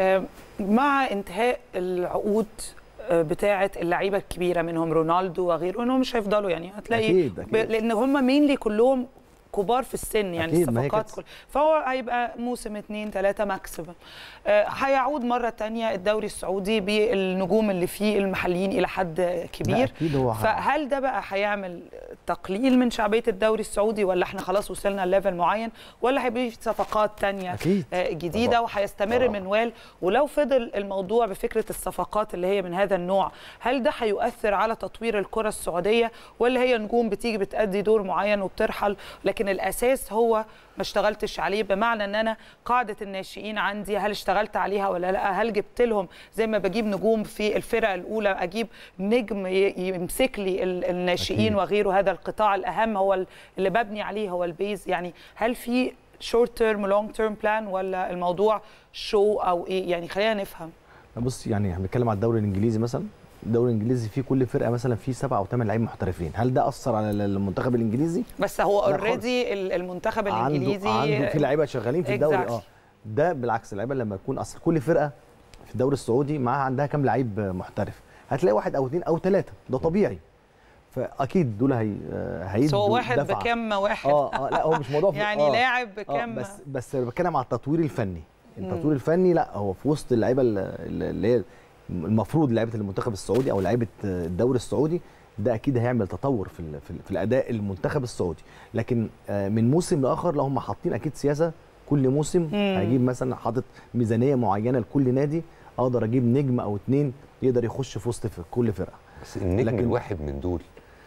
مع انتهاء العقود بتاعه اللعيبه الكبيره منهم رونالدو وغيره انهم مش هيفضلوا يعني هتلاقي أكيد أكيد. لان هم مينلي كلهم كبار في السن يعني أكيد الصفقات كل فهو هيبقى موسم اثنين ثلاثة ماكسيمم هيعود مرة تانية الدوري السعودي بالنجوم اللي فيه المحليين إلى حد كبير أكيد هو فهل ده بقى هيعمل تقليل من شعبية الدوري السعودي ولا احنا خلاص وصلنا لليفل معين ولا هيبقى في صفقات تانية أكيد. جديدة وهيستمر المنوال ولو فضل الموضوع بفكرة الصفقات اللي هي من هذا النوع هل ده هيؤثر على تطوير الكرة السعودية ولا هي نجوم بتيجي بتأدي دور معين وبترحل لكن الاساس هو ما اشتغلتش عليه بمعنى ان انا قاعده الناشئين عندي هل اشتغلت عليها ولا لا هل جبت لهم زي ما بجيب نجوم في الفرق الاولى اجيب نجم يمسك لي الناشئين أكيد. وغيره هذا القطاع الاهم هو اللي ببني عليه هو البيز يعني هل في شورت تيرم لونج تيرم بلان ولا الموضوع شو او ايه يعني خلينا نفهم بص يعني احنا بنتكلم على الدوري الانجليزي مثلا الدوري الانجليزي فيه كل فرقه مثلا فيه سبعه او ثمان لعيبه محترفين هل ده اثر على المنتخب الانجليزي بس هو اوريدي المنتخب الانجليزي عنده, عنده في لعيبه شغالين في الدوري اه ده بالعكس اللعيبه لما يكون اصل كل فرقه في الدوري السعودي معاها عندها كام لعيب محترف هتلاقي واحد او اثنين او ثلاثه ده طبيعي فاكيد دول هي هيدوا هو واحد دفعة. بكم واحد اه اه لا هو مش موضوع يعني آه لاعب بكم آه بس بس بتكلم على التطوير الفني التطوير الفني لا هو في وسط اللعيبه اللي هي المفروض لعيبه المنتخب السعودي او لعيبه الدوري السعودي ده اكيد هيعمل تطور في في, في الاداء المنتخب السعودي لكن من موسم لاخر لو هم حاطين اكيد سياسه كل موسم هجيب مثلا حاطط ميزانيه معينه لكل نادي اقدر اجيب نجم او اتنين يقدر يخش في وسط في كل فرقه بس النجم لكن الواحد من دول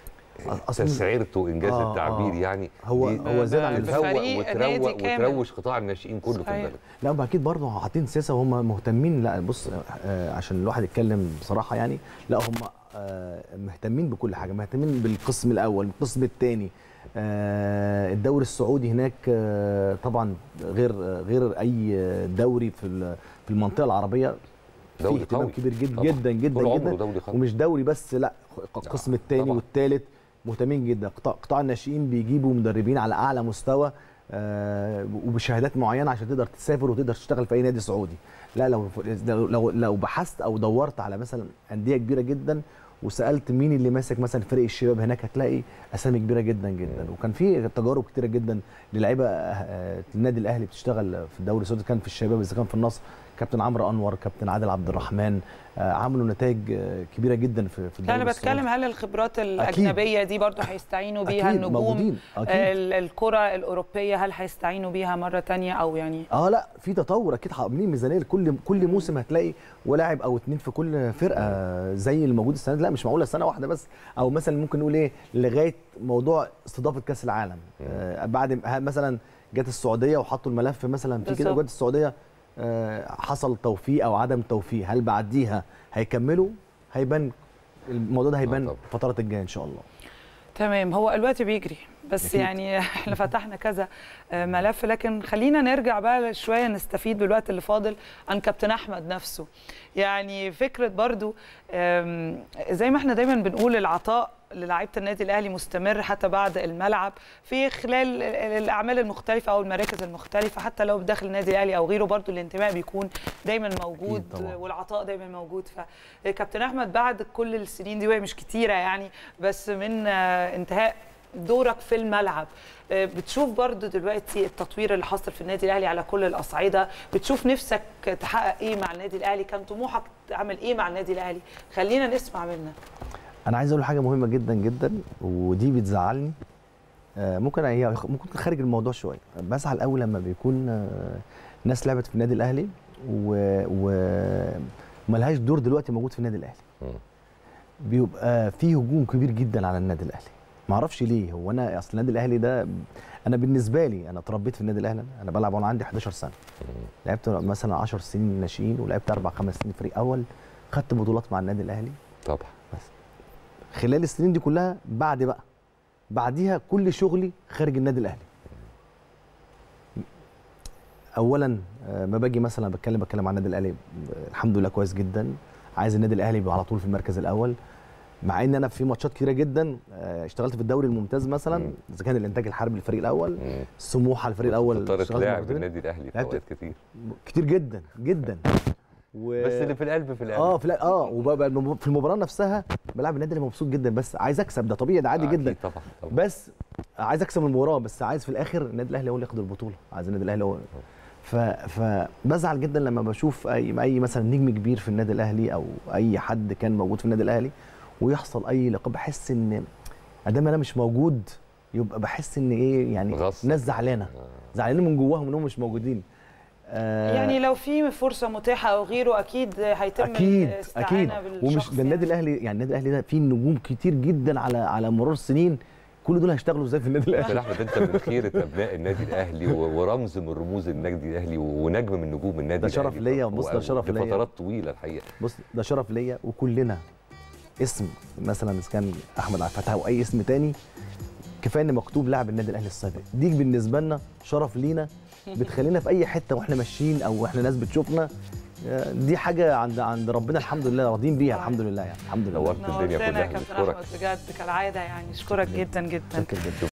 تسعيرته انجاز آه التعبير آه يعني هو هو زاد عن الفوق وتروق وتروش قطاع الناشئين كله في البلد لا هم اكيد برضه حاطين سياسه وهم مهتمين لا بص آه عشان الواحد يتكلم بصراحه يعني لا هم آه مهتمين بكل حاجه مهتمين بالقسم الاول بالقسم الثاني آه الدوري السعودي هناك آه طبعا غير غير اي دوري في في المنطقه العربيه فيه اهتمام كبير جدا طبعا. جدا جدا جدا ومش دوري بس لا القسم الثاني والثالث مهتمين جدا قطاع الناشئين بيجيبوا مدربين على اعلى مستوى آه وبشهادات معينه عشان تقدر تسافر وتقدر تشتغل في اي نادي سعودي لا لو لو لو بحثت او دورت على مثلا انديه كبيره جدا وسالت مين اللي ماسك مثلا فريق الشباب هناك هتلاقي اسامي كبيره جدا جدا وكان في تجارب كتيره جدا للعيبه النادي الاهلي بتشتغل في الدوري السعودي كان في الشباب اذا كان في النصر كابتن عمرو انور كابتن عادل عبد الرحمن عملوا نتائج كبيره جدا في في الدوري انا بتكلم هل الخبرات الاجنبيه أكيد. دي برضه هيستعينوا بيها أكيد النجوم موجودين. أكيد. الكره الاوروبيه هل هيستعينوا بيها مره ثانيه او يعني اه لا في تطور اكيد عاملين ميزانيه لكل كل موسم هتلاقي ولاعب او اتنين في كل فرقه زي الموجود السنه دي لا مش معقوله سنه واحده بس او مثلا ممكن نقول ايه لغايه موضوع استضافه كاس العالم آه بعد مثلا جت السعوديه وحطوا الملف مثلا في كده وجت السعوديه حصل توفيق او عدم توفيق هل بعديها هيكملوا هيبان الموضوع ده هيبان في الفترات الجايه ان شاء الله تمام هو الوقت بيجري بس أكيد. يعني احنا فتحنا كذا ملف لكن خلينا نرجع بقى شويه نستفيد بالوقت اللي فاضل عن كابتن احمد نفسه يعني فكره برضو زي ما احنا دايما بنقول العطاء للاعيبه النادي الاهلي مستمر حتى بعد الملعب في خلال الاعمال المختلفه او المراكز المختلفه حتى لو داخل النادي الاهلي او غيره برضو الانتماء بيكون دايما موجود والعطاء دايما موجود فكابتن احمد بعد كل السنين دي وهي مش كتيره يعني بس من انتهاء دورك في الملعب بتشوف برضو دلوقتي التطوير اللي حاصل في النادي الاهلي على كل الاصعده بتشوف نفسك تحقق ايه مع النادي الاهلي كان طموحك تعمل ايه مع النادي الاهلي خلينا نسمع منك انا عايز اقول حاجه مهمه جدا جدا ودي بتزعلني ممكن هي ممكن خارج الموضوع شويه بزعل قوي لما بيكون ناس لعبت في النادي الاهلي و, و... ملهاش دور دلوقتي موجود في النادي الاهلي بيبقى في هجوم كبير جدا على النادي الاهلي ما اعرفش ليه هو انا اصل النادي الاهلي ده انا بالنسبه لي انا اتربيت في النادي الاهلي انا بلعب وانا عندي 11 سنه لعبت مثلا 10 سنين ناشئين ولعبت اربع خمس سنين فريق اول خدت بطولات مع النادي الاهلي طبعا بس خلال السنين دي كلها بعد بقى بعديها كل شغلي خارج النادي الاهلي اولا ما باجي مثلا بتكلم بتكلم عن النادي الاهلي الحمد لله كويس جدا عايز النادي الاهلي يبقى على طول في المركز الاول مع ان انا في ماتشات كتيره جدا اشتغلت في الدوري الممتاز مثلا اذا كان الانتاج الحربي للفريق الاول سموحه الفريق الاول اضطرت لاعب النادي الاهلي في اوقات كتير كتير جدا جدا و... بس اللي في القلب في القلب اه في اه وبقى في المباراه نفسها بلعب النادي اللي مبسوط جدا بس عايز اكسب ده طبيعي ده عادي جدا طبعا, طبعا بس عايز اكسب المباراه بس عايز في الاخر النادي الاهلي هو اللي ياخد البطوله عايز النادي الاهلي هو ف... فبزعل جدا لما بشوف اي اي مثلا نجم كبير في النادي الاهلي او اي حد كان موجود في النادي الاهلي ويحصل اي لقب بحس ان ادام انا مش موجود يبقى بحس ان ايه يعني غصب. ناس زعلانه زعلانين من جواهم انهم مش موجودين آه يعني لو في فرصه متاحه او غيره اكيد هيتم اكيد اكيد ومش ده النادي الاهلي يعني النادي الاهلي ده فيه نجوم كتير جدا على على مرور السنين كل دول هيشتغلوا ازاي في النادي الاهلي احمد انت من خيره ابناء النادي الاهلي ورمز من رموز النادي الاهلي ونجم من نجوم النادي ده شرف ليا بص ده شرف ليا لفترات طويله الحقيقه بص ده شرف ليا وكلنا اسم مثلا اذا كان احمد عبد الفتاح او اي اسم تاني كفايه ان مكتوب لاعب النادي الاهلي السابق دي بالنسبه لنا شرف لينا بتخلينا في اي حته واحنا ماشيين او احنا ناس بتشوفنا دي حاجه عند عند ربنا الحمد لله راضيين بيها الحمد لله يعني الحمد لله نورت الدنيا كلها بجد كالعاده يعني اشكرك جدا جدا شكرا جدا